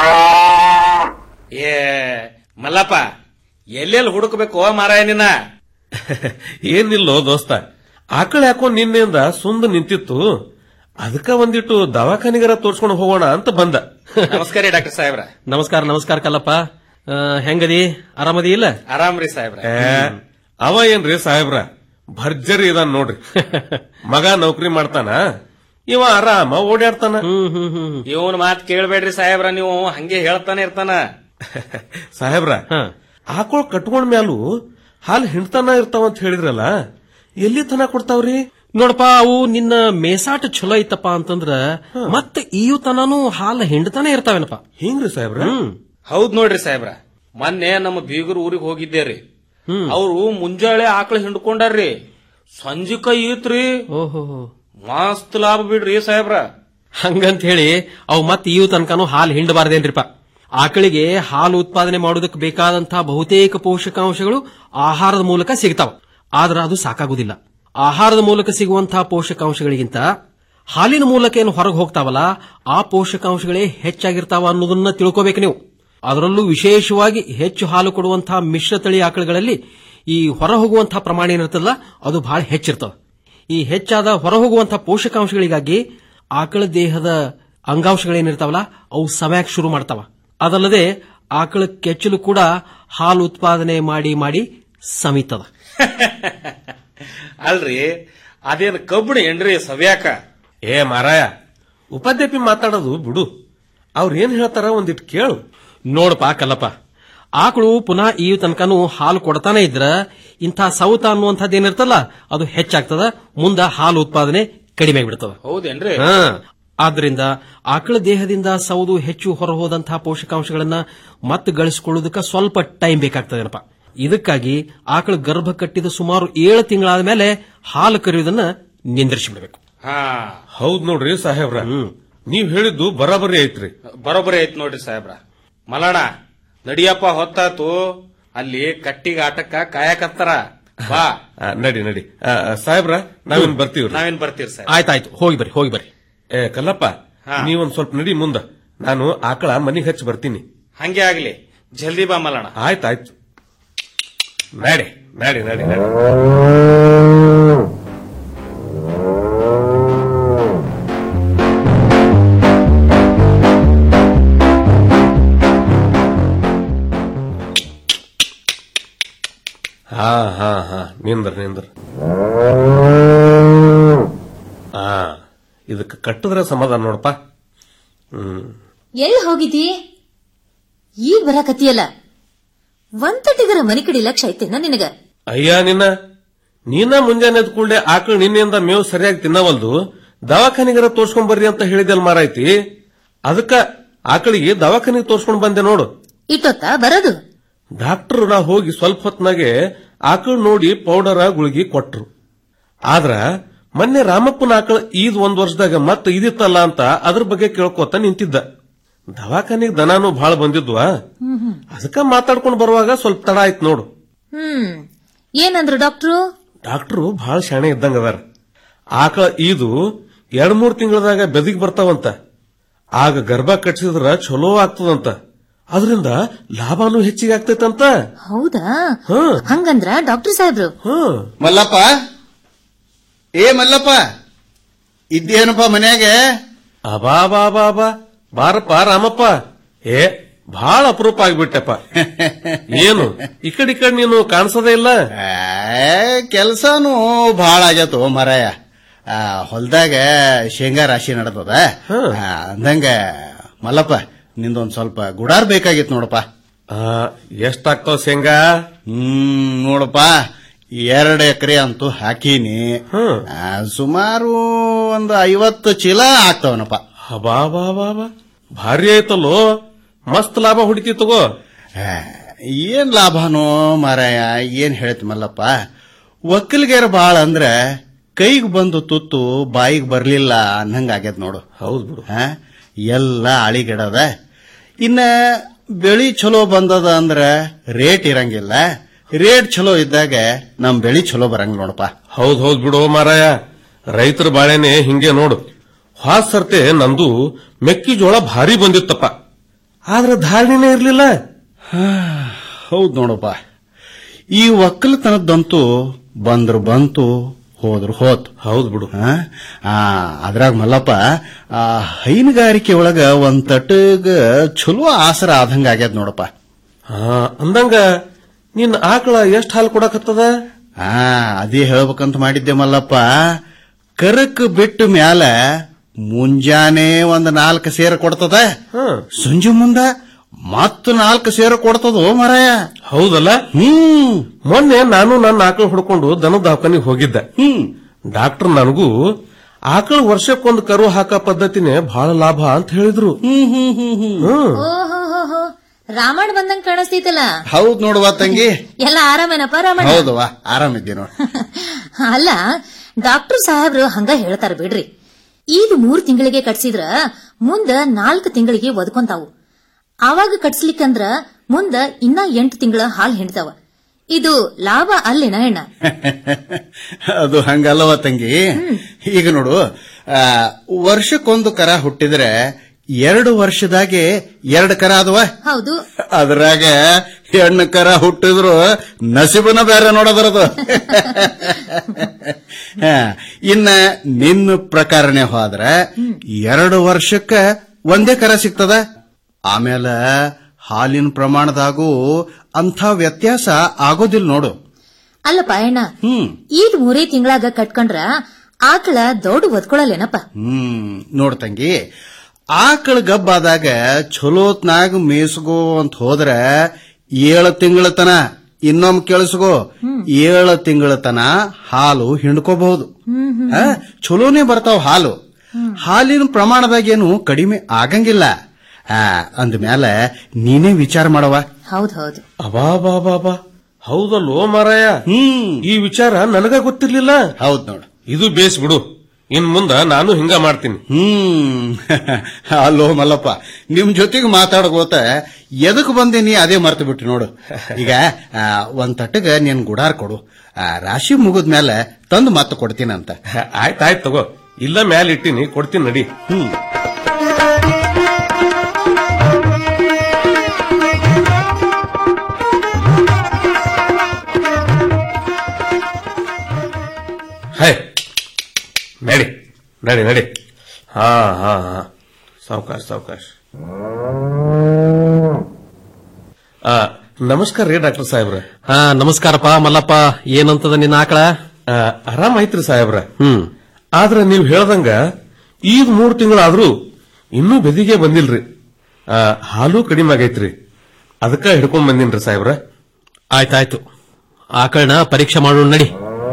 ಏ ಮಲ್ಲಪ್ಪ ಎಲ್ಲೆಲ್ಲಿ ಹುಡುಕ್ಬೇಕು ಮಾರಾಯ ನಿನ್ನ ಏನಿಲ್ಲೋ ದೋಸ್ತ ಆಕಳ ಯಾಕೋ ನಿನ್ನೆಯಿಂದ ಸುಂದ ನಿಂತಿತ್ತು ಅದಕ್ಕ ಒಂದಿಟ್ಟು ದವಾಖಾನಿಗರ ತೋರ್ಸ್ಕೊಂಡು ಹೋಗೋಣ ಅಂತ ಬಂದ ನಮಸ್ಕಾರ ರೀ ಡಾಕ್ಟರ್ ಸಾಹೇಬ್ರ ನಮಸ್ಕಾರ ನಮಸ್ಕಾರ ಕಲ್ಲಪ್ಪ ಆ, ಹೆಂಗದಿ ಆರಾಮದಿ ಇಲ್ಲ ಆರಾಮ್ರಿ ಸಾಹೇಬ್ರ ಏ, ಅವ ಏನ್ರಿ ಸಾಹೇಬ್ರ ಭರ್ಜರಿ ಇದಾನ್ ನೋಡ್ರಿ ಮಗ ನೌಕರಿ ಮಾಡ್ತಾನ ಇವ ಆರಾಮ ಓಡಾಡ್ತಾನ ಇವನ್ ಮಾತ್ ಕೇಳ್ಬೇಡ್ರಿ ಸಾಹೇಬ್ರ ನೀವು ಹಂಗೆ ಹೇಳ್ತಾನೆ ಇರ್ತಾನ ಸಾಹೇಬ್ರ ಆಕಳ ಕಟ್ಕೊಂಡ್ ಮ್ಯಾಲು ಹಾಲ್ ಹಿಂಡ್ತಾನ ಇರ್ತಾವಂತ ಹೇಳಿದ್ರಲ್ಲ ಎಲ್ಲಿ ತನ ಕೊಡ್ತಾವ್ರಿ ನೋಡಪ್ಪ ಅವು ನಿನ್ನ ಮೇಸಾಟ ಚಲೋ ಐತಪ್ಪ ಅಂತಂದ್ರ ಮತ್ತೆ ಈಯು ತನಾನು ಹಾಲು ಹಿಂಡ್ತಾನೆ ಇರ್ತಾವೇನಪ್ಪ ಹಿಂಗ್ರಿ ಸಾಹೇಬ್ರ ಹೌದ್ ನೋಡ್ರಿ ಸಾಹೇಬ್ರ ಮೊನ್ನೆ ನಮ್ಮ ಬೀಗರು ಊರಿಗೆ ಹೋಗಿದ್ದೇರಿ ಅವ್ರು ಮುಂಜಾಳೆ ಆಕಳ ಹಿಂಡ್ಕೊಂಡಾರ್ರಿ ಸಂಜಿಕ ಈತ್ರಿ ಓಹೋ ಮಸ್ತ್ ಲಾಭ ಬಿಡ್ರಿ ಸಾಹೇಬ್ರ ಹಂಗಂತ ಹೇಳಿ ಅವು ಮತ್ತೆ ಈಯು ತನಕನು ಹಾಲು ಹಿಂಡಬಾರ್ದೇನ್ರಿಪ್ಪ ಆಕಳಿಗೆ ಹಾಲು ಉತ್ಪಾದನೆ ಮಾಡೋದಕ್ಕೆ ಬೇಕಾದಂತಹ ಬಹುತೇಕ ಪೋಷಕಾಂಶಗಳು ಆಹಾರದ ಮೂಲಕ ಸಿಗ್ತಾವ ಆದ್ರೆ ಅದು ಸಾಕಾಗುದಿಲ್ಲ ಆಹಾರದ ಮೂಲಕ ಸಿಗುವಂತಹ ಪೋಷಕಾಂಶಗಳಿಗಿಂತ ಹಾಲಿನ ಮೂಲಕ ಏನು ಹೊರಗೆ ಹೋಗ್ತಾವಲ್ಲ ಆ ಪೋಷಕಾಂಶಗಳೇ ಹೆಚ್ಚಾಗಿರ್ತಾವ ಅನ್ನೋದನ್ನ ತಿಳ್ಕೋಬೇಕು ನೀವು ಅದರಲ್ಲೂ ವಿಶೇಷವಾಗಿ ಹೆಚ್ಚು ಹಾಲು ಕೊಡುವಂತಹ ಮಿಶ್ರ ತಳಿ ಆಕಳುಗಳಲ್ಲಿ ಈ ಹೊರ ಹೋಗುವಂತಹ ಪ್ರಮಾಣ ಏನಿರ್ತದಲ್ಲ ಅದು ಬಹಳ ಹೆಚ್ಚಿರ್ತವೆ ಈ ಹೆಚ್ಚಾದ ಹೊರಹೋಗುವಂತಹ ಪೋಷಕಾಂಶಗಳಿಗಾಗಿ ಆಕಳ ದೇಹದ ಅಂಗಾಂಶಗಳೇನಿರ್ತಾವಲ್ಲ ಅವು ಸಮಯಕ್ಕೆ ಶುರು ಮಾಡ್ತಾವ ಅದಲ್ಲದೆ ಆಕಳ ಕೆಚ್ಚಲು ಕೂಡ ಹಾಲು ಉತ್ಪಾದನೆ ಮಾಡಿ ಮಾಡಿ ಸಮಿತದ ಅಲ್ರಿ ಅದೇನ್ ಕಬ್ಬಣ ಏನ್ರಿ ಸವ್ಯಾಕ ಏ ಮಾರಾಯ ಉಪಾಧ್ಯಾಪಿ ಮಾತಾಡೋದು ಬಿಡು ಅವ್ರ ಏನ್ ಹೇಳ್ತಾರ ಒಂದಿಟ್ ಕೇಳು ನೋಡಪ್ಪ ಕಲ್ಲಪ್ಪ ಆಕಳು ಪುನಃ ಈ ತನಕನೂ ಹಾಲು ಕೊಡ್ತಾನೆ ಇದ್ರ ಇಂಥ ಸೌತ ಅನ್ನುವಂಥದ್ದು ಏನಿರ್ತಲ್ಲ ಅದು ಹೆಚ್ಚಾಗ್ತದ ಮುಂದ ಹಾಲು ಉತ್ಪಾದನೆ ಕಡಿಮೆ ಆಗ್ಬಿಡ್ತದ ಹೌದೇನ್ರಿ ಹಾ ಆದ್ರಿಂದ ಆಕಳ ದೇಹದಿಂದ ಸೌದು ಹೆಚ್ಚು ಹೊರಹೋದಂತಹ ಪೋಷಕಾಂಶಗಳನ್ನ ಮತ್ತೆ ಗಳಿಸಿಕೊಳ್ಳುವುದಕ್ಕೆ ಸ್ವಲ್ಪ ಟೈಮ್ ಬೇಕಾಗ್ತದೇನಪ್ಪ ಇದಕ್ಕಾಗಿ ಆಕಳ ಗರ್ಭ ಕಟ್ಟಿದ ಸುಮಾರು ಏಳು ತಿಂಗಳಾದ ಮೇಲೆ ಹಾಲು ಕರೆಯುವುದನ್ನ ನಿಂದ್ರಿಸಿಬಿಡಬೇಕು ಹಾ ಹೌದ್ ನೋಡ್ರಿ ಸಾಹೇಬ್ರ ನೀವ್ ಹೇಳಿದ್ದು ಬರಾಬರಿ ಐತ್ರಿ ಬರೋಬ್ಬರಿ ಐತ್ ನೋಡ್ರಿ ಸಾಹೇಬ್ರ ಮಲಣ ನಡಿಯಪ್ಪ ಹೊತ್ತಾತು ಅಲ್ಲಿ ಕಟ್ಟಿಗೆ ಆಟಕ್ಕ ಕಾಯಕತ್ತಾರ ಬಾ ಆ, ನಡಿ ನಡಿ ಆ, ಆ, ಸಾಹೇಬ್ರ ನಾವೇನ್ ಬರ್ತೀವ್ರಿ ನಾವೇನ್ ಬರ್ತೀವಿ ಸಾಹೇಬ್ ಆಯ್ತಾಯ್ತು ಹೋಗಿ ಬರ್ರಿ ಹೋಗಿ ಬರ್ರಿ ಏ ಕಲ್ಲಪ್ಪ ಹಾ. ನೀವೊಂದ್ ಸ್ವಲ್ಪ ನಡಿ ಮುಂದ ನಾನು ಆಕಳ ಮನಿಗ್ ಹಚ್ಚಿ ಬರ್ತೀನಿ ಹಂಗೆ ಆಗ್ಲಿ ಜಲ್ದಿ ಬಾ ಮಲಣ ಆಯ್ತಾಯ್ತು ನಡಿ ನಡಿ ನಡಿ ನಡಿ ಹಾ ಹಾ ಹಾ ನಿಂದ್ರ ನಿಂದ್ರ ಹಾ ಇದಕ್ಕೆ ಕಟ್ಟಿದ್ರೆ ಸಮಾಧಾನ ನೋಡಪ್ಪ ಹ್ಮ್ ಎಲ್ಲಿ ಹೋಗಿದ್ದಿ ಈಗ ಬರಾಕತ್ತಿಯಲ್ಲ ಒಂತಟಿಗರ ಮನಿ ಕಡೆ ಲಕ್ಷ ಐತೆನ ನಿನಗ ಅಯ್ಯ ನಿನ್ನ ನೀನ ಮುಂಜಾನೆ ಎದ್ದ ಕೂಡಲೇ ಆಕಳು ನಿನ್ನೆಯಿಂದ ಮೇವು ಸರಿಯಾಗಿ ತಿನ್ನವಲ್ದು ದವಾಖಾನಿಗರ ತೋರ್ಸ್ಕೊಂಡ್ ಬರ್ರಿ ಅಂತ ಹೇಳಿದೆಲ್ ಮಾರಾಯ್ತಿ ಅದಕ್ಕ ಆಕಳಿಗೆ ದವಾಖಾನಿಗೆ ತೋರ್ಸ್ಕೊಂಡ್ ಬಂದೆ ನೋಡು ಇಟ್ಟೊತ್ತ ಬರೋದು ಡಾಕ್ಟರ್ ನಾ ಹೋಗಿ ಸ್ವಲ್ಪ ಹೊತ್ನಾಗೆ ಆಕಳು ನೋಡಿ ಪೌಡರ ಗುಳಿಗೆ ಕೊಟ್ರು ಆದ್ರ ಮೊನ್ನೆ ರಾಮಪ್ಪನ ಆಕಳ ಈದ್ ಒಂದ್ ವರ್ಷದಾಗ ಮತ್ತ ಇದಿತ್ತಲ್ಲ ಅಂತ ಅದ್ರ ಬಗ್ಗೆ ಕೇಳ್ಕೊತ ನಿಂತಿದ್ದ ದವಾಖಾನಿಗೆ ದನಾನು ಬಹಳ ಬಂದಿದ್ವಾ ಅದಕ್ಕ ಮಾತಾಡ್ಕೊಂಡ್ ಬರುವಾಗ ಸ್ವಲ್ಪ ತಡ ಆಯ್ತು ನೋಡು ಹ್ಮ್ ಏನಂದ್ರು ಡಾಕ್ಟ್ರು ಡಾಕ್ಟ್ರು ಬಹಳ ಶಾಣೆ ಇದ್ದಂಗ ಅದಾರ ಆಕಳ ಈದು ಎರಡ್ ಮೂರ್ ತಿಂಗಳದಾಗ ಬೆದಿಗ್ ಬರ್ತಾವಂತ ಆಗ ಗರ್ಭ ಕಟ್ಸಿದ್ರ ಚಲೋ ಆಗ್ತದಂತ ಅದರಿಂದ ಲಾಭನೂ ಹೆಚ್ಚಿಗೆ ಆಗ್ತೈತಂತ ಹೌದಾ ಹ್ಮ್. ಹಂಗಂದ್ರ ಡಾಕ್ಟರ್ ಸಾಹೇಬ್ರು ಮಲ್ಲಪ್ಪ ಏ ಮಲ್ಲಪ್ಪ ಇದ್ದೇನಪ್ಪ ಮನ್ಯಾಗ ಅಬಾ ಬಾ ಬಾ ಬಾ ಬಾರಪ್ಪ ರಾಮಪ್ಪ ಏ ಬಹಳ ಅಪರೂಪ ಆಗ್ಬಿಟ್ಟಪ್ಪ ಏನು ಈ ಕಡೆ ಈ ಕಡೆ ನೀನು ಕಾಣಿಸೋದೇ ಇಲ್ಲ ಕೆಲ್ಸಾನು ಭಾಳ ಆಗ್ಯಾತು ಮರಾಯ ಹೊಲ್ದಾಗ ಶೇಂಗಾ ರಾಶಿ ನಡ್ದದ ಆ, ಅಂದಂಗ ಮಲ್ಲಪ್ಪ ನಿಂದೊಂದ್ ಸ್ವಲ್ಪ ಗುಡಾರ್ ಬೇಕಾಗಿತ್ತು ನೋಡಪ್ಪ ಎಷ್ಟಾಗ್ತಾವ ಶೇಂಗಾ ಹ್ಮ್ ನೋಡಪ್ಪ ಎರಡು ಎಕರೆ ಅಂತೂ ಹಾಕೀನಿ ಆ, ಸುಮಾರು ಒಂದು ಐವತ್ತು ಚೀಲ ಆಗ್ತಾವನಪ್ಪ ಬಾ ಬಾ ಬಾ ಬಾ ಭಾರಿ ಆಯ್ತಲ್ಲೋ ಮಸ್ತ್ ಲಾಭ ಹುಡುಕಿ ತಗೋ ಏನ್ ಲಾಭನೋ ಮಾರಾಯ ಏನ್ ಹೇಳ್ತಿ ಮಲ್ಲಪ್ಪ ಒಕ್ಕಲ್ಗೆರ ಬಾಳ ಅಂದ್ರ ಕೈಗ್ ಬಂದು ತುತ್ತು ಬಾಯಿಗೆ ಬರ್ಲಿಲ್ಲ ಅನ್ನಂಗ ಆಗ್ಯದ ನೋಡು ಹೌದು ಬಿಡು ಎಲ್ಲ ಅಳಿಗಿಡದ ಇನ್ನ ಬೆಳಿ ಚಲೋ ಬಂದದ ಅಂದ್ರ ರೇಟ್ ಇರಂಗಿಲ್ಲ ರೇಟ್ ಚಲೋ ಇದ್ದಾಗ ನಮ್ ಬೆಳಿ ಚಲೋ ಬರಂಗ ನೋಡಪ್ಪ ಹೌದ್ ಹೌದ್ ಬಿಡು ಮಾರಾಯ ರೈತರ ಬಾಳೆನೆ ಹಿಂಗೆ ನೋಡು ಹಾದ್ ಸರ್ತೆ ನಂದು ಮೆಕ್ಕಿಜೋಳ ಭಾರಿ ಬಂದಿತ್ತಪ್ಪ ಆದ್ರೆ ಧಾರಣೆನೇ ಇರ್ಲಿಲ್ಲ ಹೌದ್ ನೋಡಪ್ಪ ಈ ಒಕ್ಕಲತನದ್ದಂತೂ ಬಂದ್ರು ಬಂತು ಹೋದ್ರು ಹೋತ್ ಹೌದ್ ಬಿಡು ಆ ಅದ್ರಾಗ ಮಲ್ಲಪ್ಪ ಆ ಹೈನುಗಾರಿಕೆ ಒಳಗ ಒಂದ್ ತಟ್ಟಗ ಚಲೋ ಆಸರ ಆದಂಗ ಆಗ್ಯದ ನೋಡಪ್ಪ ಹಾ ಅಂದಂಗ ನಿನ್ ಆಕಳ ಎಷ್ಟ್ ಹಾಲು ಕೊಡಕತ್ತದ ಆ ಅದೇ ಹೇಳ್ಬೇಕಂತ ಮಾಡಿದ್ದೆ ಮಲ್ಲಪ್ಪ ಕರಕ್ ಬಿಟ್ಟ ಮ್ಯಾಲ ಮುಂಜಾನೆ ಒಂದ್ ನಾಲ್ಕು ಸೇರ ಕೊಡ್ತದ ಸಂಜೆ ಮುಂದ ಮತ್ತ ನಾಲ್ಕು ಸೇರ ಕೊಡ್ತದೋ ಮರಾಯ ಹೌದಲ್ಲ ಹ್ಮ್ ಮೊನ್ನೆ ನಾನು ನನ್ನ ಆಕಳ ಹುಡ್ಕೊಂಡು ದನದ ದವಾಖಾನಿಗೆ ಹೋಗಿದ್ದೆ ಹ್ಮ್ ಡಾಕ್ಟರ್ ನನಗೂ ಆಕಳ ವರ್ಷಕ್ಕೊಂದು ಕರು ಹಾಕ ಪದ್ಧತಿನೇ ಬಹಳ ಲಾಭ ಅಂತ ಹೇಳಿದ್ರು ಹ್ಮ್ ಹ್ಮ್ ಹ್ಮ್ ಹ್ಮ್ ಹ್ಮ್ ಓಹೋ ರಾಮಾಯಣ ಬಂದಂಗ ಕಾಣಿಸ್ತೈತಲ್ಲ ಹೌದ್ ನೋಡುವ ತಂಗಿ ಎಲ್ಲ ಆರಾಮೇನಪ್ಪ ರಾಮಣ್ಣ ಹೌದವ್ವ ಆರಾಮಿದ್ದೆ ನೋಡ್ ಅಲ್ಲ ಡಾಕ್ಟರ್ ಸಾಹೇಬ್ರು ಹಂಗ ಹೇಳ್ತಾರ ಬಿಡ್ರಿ ಈಗ ಮೂರ್ ತಿಂಗಳಿಗೆ ಕಟ್ಸಿದ್ರ ಮುಂದ ನಾಲ್ಕು ತಿಂಗಳಿಗೆ ಒದ್ಕೊಂತಾವು ಆವಾಗ ಕಟ್ಸ್ಲಿಕ್ಕಂದ್ರ ಮುಂದ ಇನ್ನ ಎಂಟು ತಿಂಗಳ ಹಾಲ್ ಹಿಂಡ್ತಾವ ಇದು ಲಾಭ ಅಲ್ಲೇನ ಹೆಣ್ಣ ಅದು ಹಂಗಲ್ಲವ ತಂಗಿ ಈಗ ನೋಡು ಆ, ವರ್ಷಕ್ಕೊಂದು ಕರ ಹುಟ್ಟಿದ್ರೆ ಎರಡು ವರ್ಷದಾಗೆ ಎರಡು ಕರ ಅದವ ಹೌದು ಅದ್ರಾಗ ಹೆಣ್ಣು ಕರ ಹುಟ್ಟಿದ್ರು ನಸಿಬನ ಬೇರೆ ನೋಡೋದ್ರದು ಹಾ, ಇನ್ನ ನಿನ್ನ ಪ್ರಕಾರನೇ ಹೋದ್ರ ಎರಡು ವರ್ಷಕ್ಕ ಒಂದೇ ಕರ ಸಿಗ್ತದ ಆಮೇಲೆ ಹಾಲಿನ ಪ್ರಮಾಣದಾಗೂ ಅಂಥ ವ್ಯತ್ಯಾಸ ಆಗೋದಿಲ್ಲ ನೋಡು ಅಲ್ಲ ಪಾಯಣ್ಣ ಹ್ಮ್ ಈದ್ ಮೂರೇ ತಿಂಗಳಾಗ ಕಟ್ಕೊಂಡ್ರ ಆಕಳ ದೊಡ್ಡ ಒದ್ಕೊಳಲ್ಲೇನಪ್ಪ ಹ್ಮ್ ನೋಡ್ ತಂಗಿ ಆಕಳ ಗಬ್ಬಾದಾಗ ಚಲೋತ್ನಾಗ ಮೇಸ್ಗೋ ಅಂತ ಹೋದ್ರ ಏಳು ತಿಂಗಳ ತನ ಇನ್ನೊಮ್ಮೆ ಕೇಳಿಸ್ಗೋ ಏಳು ತಿಂಗಳ ತನ ಹಾಲು ಹಿಂಡ್ಕೋಬಹುದು ಆ, ಚಲೋನೇ ಬರ್ತಾವ ಹಾಲು ಹಾಲಿನ ಪ್ರಮಾಣದಾಗೇನು ಕಡಿಮೆ ಆಗಂಗಿಲ್ಲ ಆ, ಅಂದ್ಮ್ಯಾಲ ನೀನೇ ವಿಚಾರ ಮಾಡವ ಹೌದ್ ಹೌದು ಅಬಾ ಬಾ ಬಾ ಬಾ ಹೌದಲ್ಲೋ ಮಾರಾಯ ಈ ವಿಚಾರ ನನಗ ಗೊತ್ತಿರ್ಲಿಲ್ಲ ಹೌದ್ ನೋಡು ಇದು ಬೇಸ್ ಬಿಡು ಇನ್ ಮುಂದ ನಾನು ಹಿಂಗ ಮಾಡ್ತೀನಿ ಹ್ಮ್ ಅಲ್ಲೋ ಮಲ್ಲಪ್ಪ ನಿಮ್ ಜೊತೆಗೆ ಮಾತಾಡ್ಕೋತ ಎದಕ್ ಬಂದೀನಿ ಅದೇ ಮರ್ತು ಬಿಟ್ಟು ನೋಡು ಈಗ ಆ, ಒಂದ್ ತಟ್ಟಗ ನೀನ್ ಗುಡಾರ್ ಕೊಡು ಆ, ರಾಶಿ ಮುಗಿದ್ಮೇಲೆ ತಂದು ಮತ್ತೆ ಕೊಡ್ತೀನಂತ ಆಯ್ತಾಯ್ತು ತಗೋ ಇಲ್ಲ ಮ್ಯಾಲ ಇಟ್ಟಿನಿ ಕೊಡ್ತೀನಿ ನಡಿ ಹ್ಮ್ ಹೇ ನಡಿ ನಡಿ ನಡಿ ಹಾ ಹಾ ಹಾ ಸಾವಕಾಶ ಸಾವಕಾಶ ಆ, ನಮಸ್ಕಾರ ರೀ ಡಾಕ್ಟರ್ ಸಾಹೇಬ್ರ ಹಾ ನಮಸ್ಕಾರಪ್ಪ ಮಲ್ಲಪ್ಪ ಏನಂತದ ನಿನ್ನ ಆಕಳ ಆರಾಮ್ ಐತ್ರಿ ಸಾಹೇಬ್ರ ಹ್ಮ್ ಆದ್ರ ನೀವ್ ಹೇಳ್ದಂಗ ಈಗ ಮೂರ್ ತಿಂಗಳಾದ್ರೂ ಇನ್ನೂ ಬೆದಿಗೆ ಬಂದಿಲ್ರಿ ಆ, ಹಾಲು ಕಡಿಮೆ ಆಗೈತ್ರಿ ಅದಕ್ಕ ಹಿಡ್ಕೊಂಡ್ ಬಂದಿನ್ರಿ ಸಾಹೇಬ್ರ ಆಯ್ತಾಯ್ತು ಆಕಳನ ಪರೀಕ್ಷೆ ಮಾಡೋಣ ನಡಿ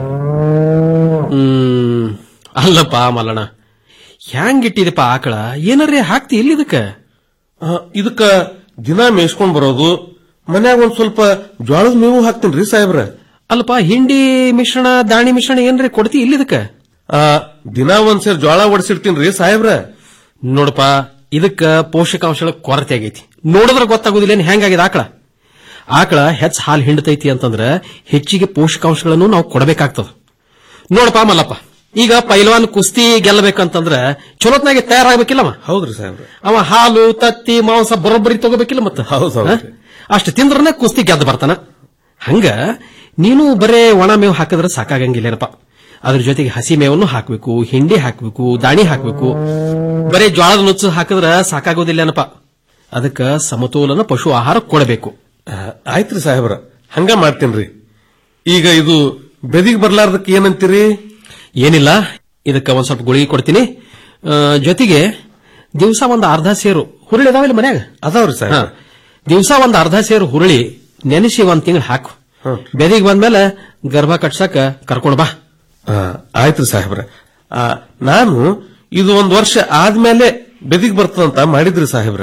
ಹ್ಮ್ ಅಲ್ಲಪ್ಪ ಮಲ್ಲಣ್ಣ ಹ್ಯಾಂಗಿಟ್ಟಿದಪ್ಪ ಆಕಳ ಏನಾರೇ ಹಾಕ್ತಿ ಇಲ್ಲಿ ಇದಕ್ಕ ಆ, ಇದಕ್ಕ ದಿನ ಮೇಯ್ಸ್ಕೊಂಡ್ ಬರೋದು ಮನ್ಯಾಗ ಒಂದ್ ಸ್ವಲ್ಪ ಜ್ವಾಳದ ಮೇವು ಹಾಕ್ತೀನ್ರಿ ಸಾಹೇಬ್ರ ಅಲ್ಲಪ್ಪ ಹಿಂಡಿ ಮಿಶ್ರಣ ದಾಣಿ ಮಿಶ್ರಣ ಏನ್ರಿ ಕೊಡ್ತಿ ಇಲ್ಲಿ ಇದಕ್ಕ ಆ, ದಿನ ಒಂದ್ಸರಿ ಜ್ವಾಳ ಒಡ್ಸಿರ್ತೀನ್ರಿ ಸಾಹೇಬ್ರ ನೋಡಪ್ಪ ಇದಕ್ಕ ಪೋಷಕಾಂಶಗಳ ಕೊರತೆ ಆಗೈತಿ ನೋಡಿದ್ರೆ ಗೊತ್ತಾಗೋದಿಲ್ಲ ಏನ್ ಹೆಂಗಾಗಿದೆ ಆಕಳ ಆಕಳ ಹೆಚ್ಚ ಹಾಲು ಹಿಂಡತೈತಿ ಅಂತಂದ್ರ ಹೆಚ್ಚಿಗೆ ಪೋಷಕಾಂಶಗಳನ್ನು ನಾವು ಕೊಡಬೇಕಾಗ್ತದ ನೋಡಪ್ಪ ಮಲ್ಲಪ್ಪ ಈಗ ಪೈಲ್ವಾನ್ ಕುಸ್ತಿ ಗೆಲ್ಲಬೇಕಂತಂದ್ರ ಚಲೋತ್ನಾಗೆ ತಯಾರಾಗಬೇಕಿಲ್ಲವ ಹೌದ್ರಿ ಸಾಹೇಬ್ರ ಅವ ಹಾಲು ತತ್ತಿ ಮಾಂಸ ಬರೋಬ್ಬರಿ ತಗೋಬೇಕಿಲ್ಲ ಮತ್ತ ಹೌದ್ ಹೌದ್. ಹ? ಅಷ್ಟು ತಿಂದ್ರನೆ ಕುಸ್ತಿ ಗೆದ್ದು ಬರ್ತಾನ ಹಂಗ ನೀನು ಬರೇ ಒಣ ಮೇವು ಹಾಕಿದ್ರೆ ಸಾಕಾಗಂಗಿಲ್ಲೇನಪ್ಪ ಅದ್ರ ಜೊತೆಗೆ ಹಸಿ ಮೇವನ್ನು ಹಾಕಬೇಕು ಹಿಂಡಿ ಹಾಕಬೇಕು ದಾಣಿ ಹಾಕಬೇಕು ಬರೇ ಜ್ವಾಳದ ನುಚ್ಚು ಹಾಕಿದ್ರ ಸಾಕಾಗೋದಿಲ್ಲೇನಪ್ಪ ಅದಕ್ಕ ಸಮತೋಲನ ಪಶು ಆಹಾರ ಕೊಡಬೇಕು ಆ, ಆಯ್ತ್ರಿ ಸಾಹೇಬ್ರ ಹಂಗ ಮಾಡ್ತೀನ್ರಿ ಈಗ ಇದು ಬೆದಿಗ್ ಬರ್ಲಾರ್ದಕ್ಕೆ ಏನಂತೀರಿ ಏನಿಲ್ಲ ಇದಕ್ಕ ಒಂದ್ ಸ್ವಲ್ಪ ಗುಳಿಗೆ ಕೊಡ್ತೀನಿ ಆ, ಜೊತೆಗೆ ದಿವಸ ಒಂದ್ ಅರ್ಧ ಸೇರು ಹುರುಳಿ ಅದಾವಿಲ್ಲ ಮನ್ಯಾಗ ಅದಾವ್ರಿ ಸಾಹೇಬ್ರ ದಿವಸ ಒಂದ್ ಅರ್ಧ ಸೇರು ಹುರುಳಿ ನೆನೆಸಿ ಒಂದ್ ತಿಂಗಳು ಹಾಕು ಬೆದಿಗೆ ಬಂದ್ಮೇಲೆ ಗರ್ಭ ಕಟ್ಸಕ ಕರ್ಕೊಂಡ್ ಬಾ ಆ, ಆಯ್ತ್ರಿ ಸಾಹೇಬ್ರ ಆ, ನಾನು ಇದು ಒಂದ್ ವರ್ಷ ಆದ್ಮೇಲೆ ಬೆದಿಗ್ ಬರ್ತದಂತ ಮಾಡಿದ್ರಿ ಸಾಹೇಬ್ರ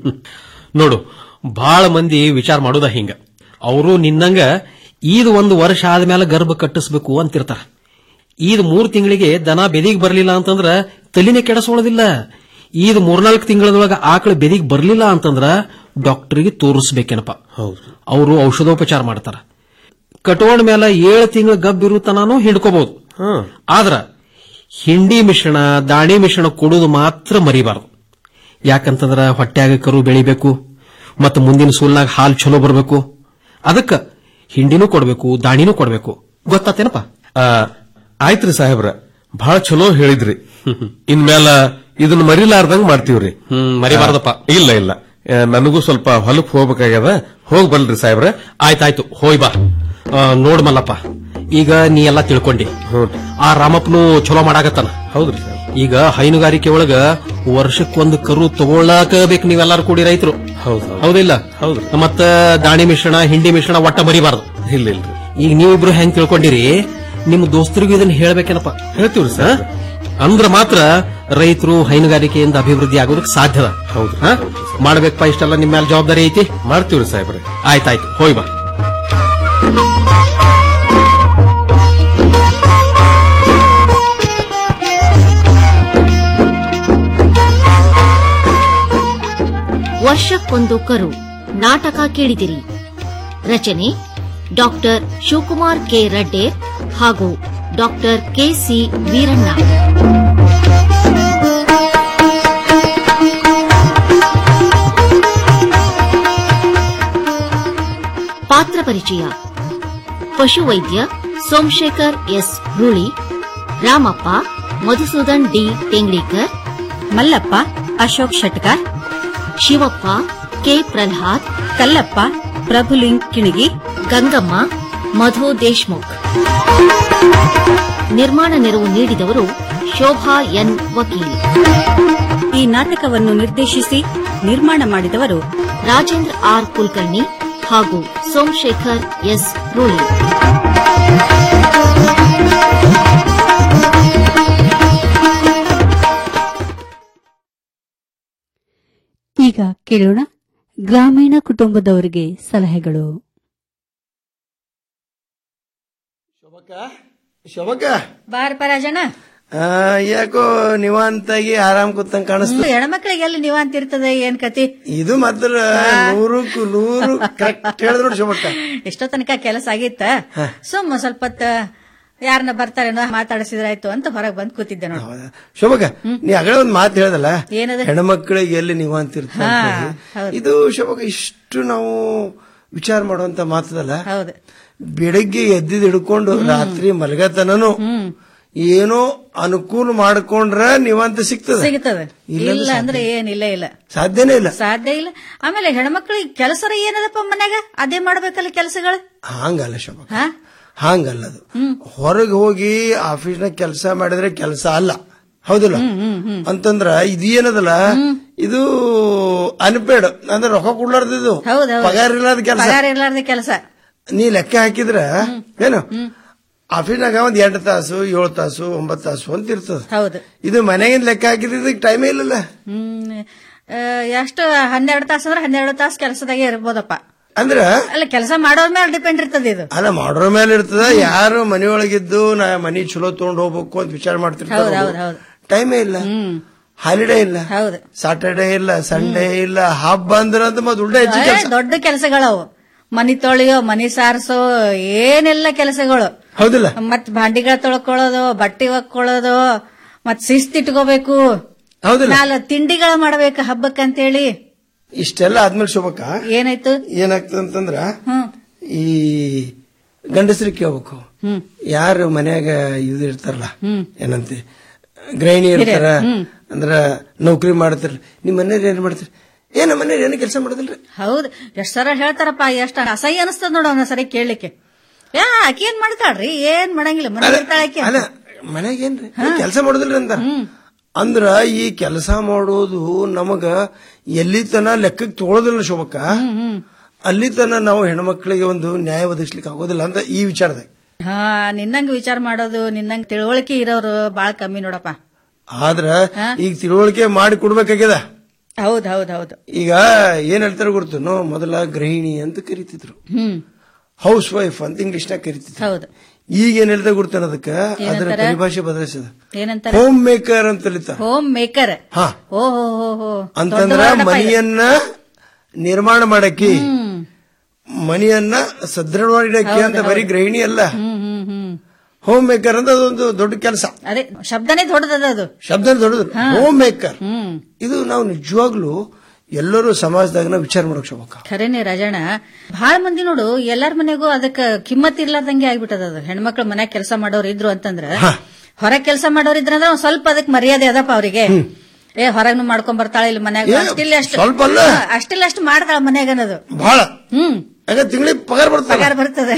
ನೋಡು ಬಹಳ ಮಂದಿ ವಿಚಾರ ಮಾಡೋದ ಹಿಂಗ ಅವರು ನಿನ್ನಂಗ ಈದ್ ಒಂದು ವರ್ಷ ಆದ್ಮೇಲೆ ಗರ್ಭ ಕಟ್ಟಿಸ್ಬೇಕು ಅಂತಿರ್ತಾರ ಈದ್ ಮೂರ್ ತಿಂಗಳಿಗೆ ದನ ಬೆದಿಗ್ ಬರ್ಲಿಲ್ಲ ಅಂತಂದ್ರ ತಲಿನೇ ಕೆಡಸೋಳದಿಲ್ಲ ಈದ್ ಮೂರ್ನಾಲ್ಕು ತಿಂಗಳದೊಳಗ ಆಕಳ ಬೆದಿಗ್ ಬರ್ಲಿಲ್ಲ ಅಂತಂದ್ರ ಡಾಕ್ಟರ್ಗೆ ತೋರಿಸ್ಬೇಕೇನಪ್ಪ ಹೌದು ಅವರು ಔಷಧೋಪಚಾರ ಮಾಡ್ತಾರ ಕಟ್ಕೊಂಡ ಮೇಲೆ ಏಳು ತಿಂಗಳ ಗಬ್ಬಿರು ತನಾನು ಹಿಡ್ಕೋಬಹುದು ಆದ್ರ ಹಿಂಡಿ ಮಿಶ್ರಣ ದಾಣಿ ಮಿಶ್ರಣ ಕೊಡೋದು ಮಾತ್ರ ಮರಿಬಾರದು ಯಾಕಂತಂದ್ರ ಹೊಟ್ಯಾಗ ಕರು ಬೆಳಿಬೇಕು ಮತ್ತು ಮುಂದಿನ ಸೂಲ್ನಾಗ ಹಾಲು ಚಲೋ ಬರಬೇಕು ಅದಕ್ಕ ಹಿಂಡಿನೂ ಕೊಡಬೇಕು ದಾಣಿನೂ ಕೊಡಬೇಕು ಗೊತ್ತಾತೇನಪ್ಪ ಆ, ಆಯ್ತ್ರಿ ಸಾಹೇಬ್ರ ಬಹಳ ಚಲೋ ಹೇಳಿದ್ರಿ ಇನ್ಮೇಲ ಇದನ್ನ ಮರಿಲಾರ್ದಂಗ್ ಮಾಡ್ತೀವ್ರಿ ಹ್ಮ್ ಮರಿಬಾರ್ದಪ್ಪ ಆ, ಇಲ್ಲ ಇಲ್ಲ ಆ, ನನಗೂ ಸ್ವಲ್ಪ ಹೊಲಕ್ ಹೋಗ್ಬೇಕಾಗ್ಯದ ಹೋಗ್ ಬಲ್ರಿ ಸಾಹೇಬ್ರ ಆಯ್ತಾಯ್ತು ಹೋಯ್ ಬಾ ಆ, ನೋಡ್ ಮಲ್ಲಪ್ಪ ಈಗ ನೀ ಎಲ್ಲಾ ತಿಳ್ಕೊಂಡಿ ಆ ರಾಮಪ್ಪನು ಚಲೋ ಮಾಡಾಕತ್ತಾನ ಹೌದ್ರಿ ಸರ್ ಈಗ ಹೈನುಗಾರಿಕೆ ಒಳಗ ವರ್ಷಕ್ಕೊಂದು ಕರು ತಗೊಳ್ಳಾಕ ಬೇಕು ನೀವೆಲ್ಲಾರು ಕೂಡಿ ರೈತರು ಹೌದು ಹೌದಿಲ್ಲ ಹೌದ್ರಿ ಮತ್ತ ದಾಣಿ ಮಿಶ್ರಣ ಹಿಂಡಿ ಮಿಶ್ರಣ ಒಟ್ಟ ಮರಿಬಾರ್ದು ಇಲ್ಲ ಇಲ್ರಿ ಈಗ ನೀವಿಬ್ರು ಹೆಂಗ್ ತಿಳ್ಕೊಂಡಿರಿ ನಿಮ್ ದೋಸ್ತರಿಗೂ ಇದನ್ನ ಹೇಳ್ಬೇಕೇನಪ್ಪ ಹೇಳ್ತೀವ್ರಿ ಸರ್ ಅಂದ್ರ ಮಾತ್ರ ರೈತರು ಹೈನುಗಾರಿಕೆಯಿಂದ ಅಭಿವೃದ್ಧಿ ಆಗೋದಕ್ಕೆ ಸಾಧ್ಯದ ಹೌದು ಮಾಡ್ಬೇಕಪ್ಪ ಇಷ್ಟೆಲ್ಲ ನಿಮ್ಮ ಮೇಲೆ ಜವಾಬ್ದಾರಿ ಐತಿ ಮಾಡ್ತೀವ್ರಿ ಸಾಹೇಬ್ರೆ ಆಯ್ತಾಯ್ತು ಹೋಯ್ ಬಾ ವರ್ಷಕ್ಕೊಂದು ಕರು ನಾಟಕ ಕೇಳಿದಿರಿ ರಚನೆ ಡಾಕ್ಟರ್ ಶಿವಕುಮಾರ್ ಕೆ ರಡ್ಡೇರ್ ಹಾಗೂ ಡಾಕ್ಟರ್ ಕೆಸಿ ವೀರಣ್ಣ ಪಾತ್ರ ಪರಿಚಯ ಪಶುವೈದ್ಯ Somashekhar S Ruli Ramappa Madhusudan D Tenglikar Mallappa Ashok Shetkar Shivappa K Pralhad Kallappa Prabhuling Kinagi Gangamma Madhu Deshmukh ನಿರ್ಮಾಣ ನೆರವು ನೀಡಿದವರು ಶೋಭಾ ಎನ್ ವಕೀಲ್ ಈ ನಾಟಕವನ್ನು ನಿರ್ದೇಶಿಸಿ ನಿರ್ಮಾಣ ಮಾಡಿದವರು ರಾಜೇಂದ್ರ ಆರ್ ಕುಲಕರ್ಣಿ ಹಾಗೂ ಸೋಮಶೇಖರ್ ಎಸ್ ರೂಳಿ ಈಗ ಕೇಳೋಣ ಗ್ರಾಮೀಣ ಕುಟುಂಬದವರಿಗೆ ಸಲಹೆಗಳು ಶೋಭಕ್ಕ ಬಾರ್ ಪರಾಜನ ಆ, ಯಾಕೋ ನಿವಾಂತಾಗಿ ಆರಾಮ್ ಕೂತಂಗ್ ಕಾಣಿಸ್ತು ಹೆಣ್ಮಕ್ಳಿಗೆ ಎಲ್ಲಿ ನೀವ್ ಅಂತಿರ್ತದೆ ಏನ್ ಕತಿ ಇದು ಮೊದಲ ನೂರಕ್ಕೂ ನೂರು ಕರೆಕ್ಟ್ ಹೇಳಿದ್ರು ನೋಡಿ ಶೋಭಕ್ಕ ಎಷ್ಟೋ ತನಕ ಕೆಲಸ ಆಗಿತ್ತ ಸುಮ್ಮ ಸ್ವಲ್ಪ ಹೊತ್ತ ಯಾರನ್ನ ಬರ್ತಾರೇನೋ ಮಾತಾಡಿಸಿದ್ರಾಯ್ತು ಅಂತ ಹೊರಗ್ ಬಂದ್ ಕೂತಿದ್ದೆ ನೋಡಿ ಶೋಭಕ್ಕ ನೀ ಅಗಳ ಒಂದ್ ಮಾತು ಹೇಳ್ದಲ್ಲ ಏನದು? ಹೆಣ್ಮಕ್ಳಿಗೆ ಎಲ್ಲಿ ನಿವಾಂತಿರ್ತ ಹಾ, ಹೌದು. ಇದು ಶೋಭಕ್ಕ ಇಷ್ಟು ನಾವು ವಿಚಾರ ಮಾಡುವಂತ ಮಾತದಲ್ಲ ಹೌದು ಬೆಳಗ್ಗೆ ಎದ್ದಿದ್ ಹಿಡ್ಕೊಂಡು ರಾತ್ರಿ ಮಲಗತನನು ಏನೋ ಅನುಕೂಲ ಮಾಡ್ಕೊಂಡ್ರ ನಿವಾಂತ ಸಿಗ್ತದೆ ಸಿಗ್ತದೆ ಇಲ್ಲಂದ್ರೆ ಇಲ್ಲ ಸಾಧ್ಯ ಅಂದ್ರೆ ಏನಿಲ್ಲ ಇಲ್ಲ ಸಾಧ್ಯನೇ ಇಲ್ಲ ಸಾಧ್ಯ ಇಲ್ಲ ಆಮೇಲೆ ಹೆಣ್ಮಕ್ಳಿಗೆ ಕೆಲಸರ ಏನದಪ್ಪ ಮನ್ಯಾಗ ಅದೇ ಮಾಡ್ಬೇಕಲ್ಲ ಕೆಲಸಗಳು ಹಂಗಲ್ಲ ಶೋಭಕ್ಕ ಹಾ ಹಂಗಲ್ಲ ಅದು ಹೊರಗೆ ಹೋಗಿ ಆಫೀಸ್ನಾಗ ಕೆಲಸ ಮಾಡಿದ್ರೆ ಕೆಲಸ ಅಲ್ಲ ಹೌದಿಲ್ಲ ಅಂತಂದ್ರ ಇದು ಏನದಲ್ಲ ಇದು ಅನ್ಪೇಡ್ ಅಂದ್ರೆ ರೊಕ್ಕ ಕೊಡ್ಲಾರ್ದಿದು ಹೌದೌದು ಪಗಾರ ಇಲ್ಲದ ಕೆಲಸ ಪಗಾರ ಇರ್ಲಾರ್ದ ಕೆಲಸ ನೀ ಲೆಕ್ಕ ಹಾಕಿದ್ರ ಏನು ಆಫೀಸ್ನಾಗ ಒಂದ್ ಎಂಟು ತಾಸು ಏಳು ತಾಸು ಒಂಬತ್ತು ತಾಸು ಅಂತ ಇರ್ತದ ಹೌದು ಇದು ಮನೆಗಿಂದ ಲೆಕ್ಕ ಹಾಕಿದ್ರೆ ಟೈಮೇ ಇಲ್ಲಲ್ಲ ಹ್ಮ್ ಆ, ಎಷ್ಟು ಹನ್ನೆರಡು ತಾಸು ಅಂದ್ರೆ ಹನ್ನೆರಡು ತಾಸು ಕೆಲಸದಾಗೆ ಇರ್ಬೋದಪ್ಪ ಅಂದ್ರ ಅಲ್ಲ ಕೆಲಸ ಮಾಡೋರ್ ಮೇಲೆ ಡಿಪೆಂಡ್ ಇರ್ತದೆ ಇದು ಅಲ್ಲ ಮಾಡೋರ್ ಮೇಲೆ ಇರ್ತದ ಯಾರು ಮನೆಯೊಳಗಿದ್ದು ನಾ ಮನಿ ಚಲೋ ತಗೊಂಡ್ ಹೋಗ್ಬೇಕು ಅಂತ ವಿಚಾರ ಹೌದು ಮಾಡ್ತಿರ್ತಾರೆ ಹೌದು ಹೌದು ಟೈಮೇ ಇಲ್ಲ ಹಾಲಿಡೇ ಇಲ್ಲ ಹೌದು ಸಾಟರ್ಡೇ ಇಲ್ಲ ಸಂಡೇ ಇಲ್ಲ ಹಬ್ಬ ಅಂದ್ರೆ ಅಂತ ಮತ್ತೆ ಉಲ್ಟಾ ಹೆಚ್ಚು ಏ, ಕೆಲಸ ದೊಡ್ಡ ಕೆಲಸಗಳವು ಮನಿ ತೊಳೆಯೋ ಮನಿ ಸಾರಿಸೋ ಏನೆಲ್ಲ ಕೆಲಸಗಳು ಹೌದಿಲ್ಲ ಮತ್ ಭಾಂಡಿಗಳು ತೊಳ್ಕೊಳ್ಳೋದು ಬಟ್ಟೆ ಒಕ್ಕೊಳ್ಳೋದು ಮತ್ ಶಿಸ್ತ್ ಇಟ್ಕೋಬೇಕು ಹೌದಿಲ್ಲ ನಾಲ್ ತಿಂಡಿಗಳು ಮಾಡ್ಬೇಕು ಹಬ್ಬಕ್ಕಂತೇಳಿ ಇಷ್ಟೆಲ್ಲ ಆದ್ಮೇಲೆ ಶೋಭಕ್ಕ ಏನಾಯ್ತು ಏನಾಗ್ತದ ಅಂತಂದ್ರ ಹ್ಮ್ ಈ ಗಂಡಸರಿಗೆ ಕೇಳ್ಬೇಕು ಹ್ಮ್ ಯಾರು ಮನ್ಯಾಗ ಇದು ಇರ್ತಾರಲ್ಲ ಹ್ಮ್ ಏನಂತೆ ಗೃಹಿಣಿ ಇರ್ತಾರ ಹ್ಮ್. ಅಂದ್ರ ನೌಕರಿ ಮಾಡ್ತಾರ ನಿಮ್ ಮನೇಲಿ ಏನ್ ಮಾಡ್ತೀರಿ ಏನ ಮನೇಲಿ ಏನು ಕೆಲಸ ಮಾಡೋದಿಲ್ರಿ ಹೌದು ಎಷ್ಟ್ ಸರ ಹೇಳ್ತಾರಪ್ಪ ಎಷ್ಟ್ ಅಸಹ್ಯ ಅನಿಸ್ತದ ನೋಡ ಒಂದ್ ಸರಿ ಕೇಳಲಿಕ್ಕೆ ಯಾ ಆಕಿ ಏನ್ ಮಾಡ್ತಾಳ್ರಿ ಏನ್ ಮಾಡಂಗಿಲ್ಲ ಮನೆ ಇರ್ತಾಳ ಆಕಿ ಅಲ್ಲ ಮನ್ಯಾಗ ಏನ್ರಿ ಕೆಲಸ ಮಾಡೋದಿಲ್ರಿ ಅಂತ ಅಂದ್ರ ಈ ಕೆಲಸ ಮಾಡೋದು ನಮಗ ಎಲ್ಲಿ ತನ ಲೆಕ್ಕಕ್ಕೆ ತಗೊಳ್ಳೋದಿಲ್ಲ ಶೋಭಕ್ಕ ಅಲ್ಲಿ ತನ ನಾವು ಹೆಣ್ಮಕ್ಳಿಗೆ ಒಂದು ನ್ಯಾಯ ಒದಗಿಸ್ಲಿಕ್ಕೆ ಆಗೋದಿಲ್ಲ ಅಂತ ಈ ವಿಚಾರದಾಗ ಹಾ ನಿನ್ನಂಗ್ ವಿಚಾರ ಮಾಡೋದು ನಿನ್ನಂಗ್ ತಿಳುವಳಿಕೆ ಇರೋರು ಬಾಳ ಕಮ್ಮಿ ನೋಡಪ್ಪ ಆದ್ರ ಈಗ ತಿಳುವಳಿಕೆ ಮಾಡಿ ಕೊಡ್ಬೇಕಾಗ್ಯದ ಹೌದ್ ಹೌದ್ ಹೌದು ಈಗ ಏನ್ ಹೇಳ್ತಾರೆ ಗೊತ್ತೇನೋ ಮೊದಲ ಗೃಹಿಣಿ ಅಂತ ಕರಿತಿದ್ರು ಹ್ಮ್ ಹೌಸ್ ವೈಫ್ ಅಂತ ಇಂಗ್ಲಿಷ್ನಾಗ ಕರಿತಿದ್ರು ಹೌದು ಈಗ ಏನ್ ಹೇಳ್ತಾ ಗೊತ್ತೇನ ಅದಕ್ಕ ಅದರ ಏನಂತಾರ? ಪರಿಭಾಷೆ ಬದಲಿಸದ ಏನಂತಾರ ಹೋಮ್ ಮೇಕರ್ ಅಂತ ಕರೀತಾರ ಹೋಮ್ ಮೇಕರ್ ಹಾ ಓ ಹೋ ಹೋ ಹೋ ಅಂತಂದ್ರ ಮನೆಯನ್ನ ನಿರ್ಮಾಣ ಮಾಡಕ್ಕೆ ಮನೆಯನ್ನ ಸದೃಢವಾಗಿಡಕ್ಕೆ ಅಂತ ಬರೀ ಗೃಹಿಣಿ ಅಲ್ಲ ಹ್ಮ್ ಹ್ಮ್ ಹ್ಮ್ ಹೋಮ್ ಮೇಕರ್ ಅಂತ ಅದೊಂದು ದೊಡ್ಡ ಕೆಲಸ ಅದೇ ಶಬ್ದನೇ ದೊಡ್ಡದದ ಅದು ಶಬ್ದ ದೊಡ್ಡದು ಹೋಮ್ ಮೇಕರ್ ಹ್ಮ್ ಇದು ನಾವು ನಿಜವಾಗ್ಲೂ ಎಲ್ಲರೂ ಸಮಾಜದಾಗ ನಾವು ವಿಚಾರ ಮಾಡಕ್ ಶೋಭಕ್ಕ ಖರೇನೆ ರಾಜಣ್ಣ ಬಹಳ ಮಂದಿ ನೋಡು ಎಲ್ಲಾರ ಮನೆಗೂ ಅದಕ್ಕ ಕಿಮ್ಮತ್ ಇರ್ಲಾರ್ದಂಗೆ ಆಗ್ಬಿಟ್ಟದ ಅದು ಹೆಣ್ಮಕ್ಳು ಮನ್ಯಾಗ ಕೆಲಸ ಮಾಡೋರು ಇದ್ರು ಅಂತಂದ್ರ ಹೊರಗ್ ಕೆಲಸ ಮಾಡೋರ್ ಇದ್ರಂದ್ರ ಒಂದ್ ಸ್ವಲ್ಪ ಅದಕ್ ಮರ್ಯಾದೆ ಅದಪ್ಪ ಅವ್ರಿಗೆ ಏ ಹೊರಗ್ನು ಮಾಡ್ಕೊಂಡ್ ಬರ್ತಾಳೆ ಇಲ್ಲಿ ಮನ್ಯಾಗ ಏ, ಅಷ್ಟಿಲ್ಲ ಅಷ್ಟು ಸ್ವಲ್ಪ ಅಲ್ಲ. ಹಾ, ಅಷ್ಟಿಲ್ಲ ಅಷ್ಟು ಮಾಡ್ತಾಳ ಮನ್ಯಾಗ ಅನ್ನೋದು ಬಹಳ ಹ್ಮ್ ಯಾಕ ತಿಂಗಳಿಗೆ ಪಗಾರ ಬರ್ತದೆ ಪಗಾರ ಬರ್ತದೆ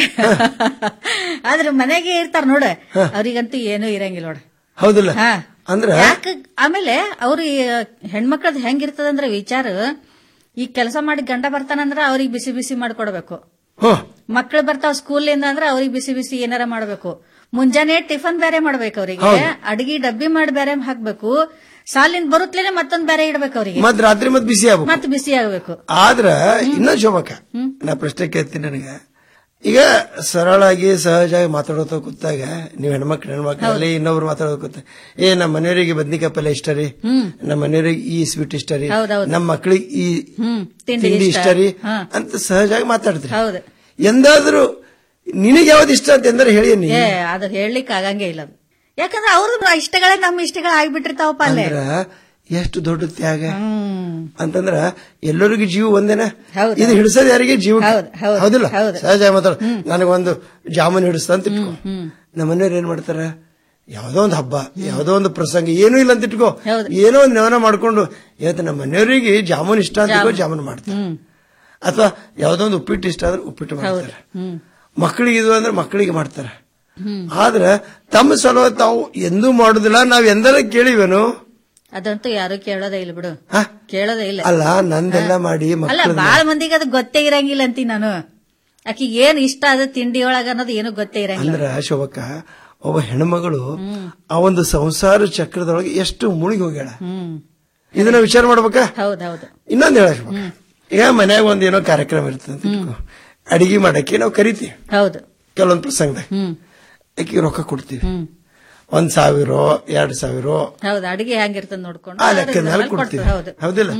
ಆದ್ರೆ ಮನೆಗೆ ಇರ್ತಾರ ನೋಡ ಅವ್ರಿಗಂತೂ ಏನೂ ಇರಂಗಿಲ್ಲ ನೋಡ ಹೌದಿಲ್ಲ ಹಾ ಅಂದ್ರ ಯಾಕ ಆಮೇಲೆ ಅವ್ರ ಹೆಣ್ಮಕ್ಳದ್ ಹೆಂಗಿರ್ತದಂದ್ರ ವಿಚಾರ ಈ ಕೆಲಸ ಮಾಡಿ ಗಂಡ ಬರ್ತಾನಂದ್ರ ಅವ್ರಿಗೆ ಬಿಸಿ ಬಿಸಿ ಮಾಡ್ಕೊಡ್ಬೇಕು ಹ್ಮ್ ಮಕ್ಳು ಬರ್ತಾವ ಸ್ಕೂಲಿಂದ ಅಂದ್ರ ಅವ್ರಿಗೆ ಬಿಸಿ ಬಿಸಿ ಏನಾರ ಮಾಡ್ಬೇಕು ಮುಂಜಾನೆ ಟಿಫನ್ ಬೇರೆ ಮಾಡ್ಬೇಕು ಅವ್ರಿಗೆ ಹೌದು. ಅಡಿಗೆ ಡಬ್ಬಿ ಮಾಡಿ ಬೇರೆ ಹಾಕ್ಬೇಕು ಸಾಲಿಂದ ಬರುತ್ತಲೇನೆ ಮತ್ತೊಂದ್ ಬೇರೆ ಇಡ್ಬೇಕು ಅವ್ರಿಗೆ ಮತ್ ರಾತ್ರಿ ಮತ್ ಬಿಸಿ ಆಗ್ಬೇಕು ಮತ್ ಬಿಸಿ ಆಗ್ಬೇಕು ಆದ್ರ ಇನ್ನೊಂದ್ ಶೋಭಕ್ಕ ನಾ ಪ್ರಶ್ನೆ ಕೇಳ್ತೀನಿ ನನಗ ಈಗ ಸರಳಾಗಿ ಸಹಜವಾಗಿ ಮಾತಾಡೋತ ಕೂತಾಗ ನೀವ್ ಹೆಣ್ಮಕ್ಳು ಹೆಣ್ಮಕ್ಳಲ್ಲಿ ಇನ್ನೊಬ್ರು ಮಾತಾಡೋದು ಕೂತ ಏ ನಮ್ಮ ಮನೆಯವರಿಗೆ ಬದ್ನಿಕಾಯಿ ಪಲ್ಯ ಇಷ್ಟ ರೀ ಹ್ಮ್. ನಮ್ಮ ಮನೆಯವರಿಗೆ ಈ ಸ್ವೀಟ್ ಇಷ್ಟ ರೀ ಹೌದೌದು. ನಮ್ಮ ಮಕ್ಳಿಗೆ ಈ ಹ್ಮ್ ತಿಂಡಿ ತಿಂಡಿ ಇಷ್ಟ. ಇಷ್ಟ ರೀ ಹಾ. ಅಂತ ಸಹಜವಾಗಿ ಮಾತಾಡ್ತೀರಿ ಹೌದು ಎಂದಾದ್ರೂ ನಿನಗೆ ಯಾವ್ದು ಇಷ್ಟ ಅಂತ ಎಂದ್ರೆ ಹೇಳಿ ನೀ ಏ ಅದು ಹೇಳಲಿಕ್ಕೆ ಆಗಂಗೆ ಇಲ್ಲ ಅದು ಯಾಕಂದ್ರೆ ಅವ್ರ ಇಷ್ಟಗಳೇ ನಮ್ಮ ಇಷ್ಟಗಳು ಆಗ್ಬಿಟ್ಟಿರ್ತಾವಪ್ಪ ಅಲ್ಲೇ ಅಂದ್ರ ಎಷ್ಟು ದೊಡ್ಡ ತ್ಯಾಗ ಅಂತಂದ್ರ ಎಲ್ಲರಿಗೂ ಜೀವ ಒಂದೇನ ಇದು ಹಿಡಿಸೋದು ಯಾರಿಗೆ ಜೀವ ಹೌದಿಲ್ಲ ಸಹಜ ಮಾತಾಡ ನನಗೊಂದು ಜಾಮೂನ್ ಹಿಡಿಸ್ತ ಅಂತ ಇಟ್ಕೊ ನಮ್ಮ ಮನೆಯವ್ರು ಏನ್ ಮಾಡ್ತಾರ ಯಾವ್ದೋ ಒಂದು ಹಬ್ಬ ಯಾವ್ದೋ ಒಂದು ಪ್ರಸಂಗ ಏನೂ ಇಲ್ಲ ಅಂತ ಇಟ್ಕೋ ಏನೋ ಒಂದು ನೆವನ ಮಾಡ್ಕೊಂಡು ಇವತ್ತು ನಮ್ಮ ಮನೆಯವರಿಗೆ ಜಾಮೂನ್ ಇಷ್ಟ ಅಂತ ಇಟ್ಕೋ ಜಾಮೂನ್ ಮಾಡ್ತಾರೆ ಅಥವಾ ಯಾವ್ದೋ ಒಂದು ಉಪ್ಪಿಟ್ಟು ಇಷ್ಟ ಆದ್ರೆ ಉಪ್ಪಿಟ್ಟು ಮಾಡ್ತಾರೆ ಮಕ್ಕಳಿಗೆ ಇದು ಅಂದ್ರೆ ಮಕ್ಕಳಿಗೆ ಮಾಡ್ತಾರೆ ಆದ್ರೆ ತಮ್ಮ ಸಲುವಾಗಿ ತಾವು ಎಂದೂ ಮಾಡುದಿಲ್ಲ ನಾವ್ ಎಂದರ ಕೇಳಿವೇನು ಅದಂತೂ ಯಾರು ಕೇಳೋದೇ ಇಲ್ಲ ಬಿಡು ಕೇಳೋದೇ ಇಲ್ಲ ಅಲ್ಲ ನಂದೆಲ್ಲ ಮಾಡಿ ಅಲ್ಲ ಮಕ್ಕಳ ಬಾಳ ಮಂದಿಗೆ ಅದು ಗೊತ್ತೇ ಇರಂಗಿಲ್ಲ ಅಂತೀನಿ ನಾನು ಆಕಿಗೆ ಏನ್ ಇಷ್ಟ ಅದ ತಿಂಡಿ ಒಳಗ ಅನ್ನೋದು ಏನು ಗೊತ್ತೇ ಇರಂಗಿಲ್ಲ ಅಂದ್ರ ಶೋಭಕ್ಕ ಒಬ್ಬ ಹೆಣ್ಮಗಳು ಆ ಒಂದು ಸಂಸಾರ ಚಕ್ರದೊಳಗೆ ಎಷ್ಟು ಮುಳುಗಿ ಹೋಗ್ಯಾಳ ಹ್ಮ್ ಇದನ್ನ ವಿಚಾರ ಮಾಡ್ಬೇಕಾ ಹೌದೌದು ಇನ್ನೊಂದ್ ಹೇಳ ಶೋಭಕ್ಕ ಈಗ ಮನ್ಯಾಗ ಒಂದ್ ಏನೋ ಕಾರ್ಯಕ್ರಮ ಇರ್ತದೆ ಅಂತ ಇಟ್ಕೋ. ಅಡಿಗೆ ಮಾಡಕ್ಕೆ ನಾವು ಕರಿತೀವಿ ಹೌದು ಕೆಲವೊಂದ್ ಪ್ರಸಂಗದಾಗ ಹ್ಮ್ ಆಕಿಗೆ ರೊಕ್ಕ ಕೊಡ್ತೀವಿ ಒಂದ್ ಸಾವಿರ ಎರಡ್ ಸಾವಿರ ಹೌದು ಅಡಿಗೆ ಹೆಂಗಿರ್ತದ ನೋಡ್ಕೊಂಡು ಆ ಅದ್ರ ಲೆಕ್ಕದ ಮೇಲೆ ಮೇಲೆ ಕೊಡ್ತೀವಿ ಕೊಡ್ತೀವಿ, ಹೌದು ಹೌದಿಲ್ಲ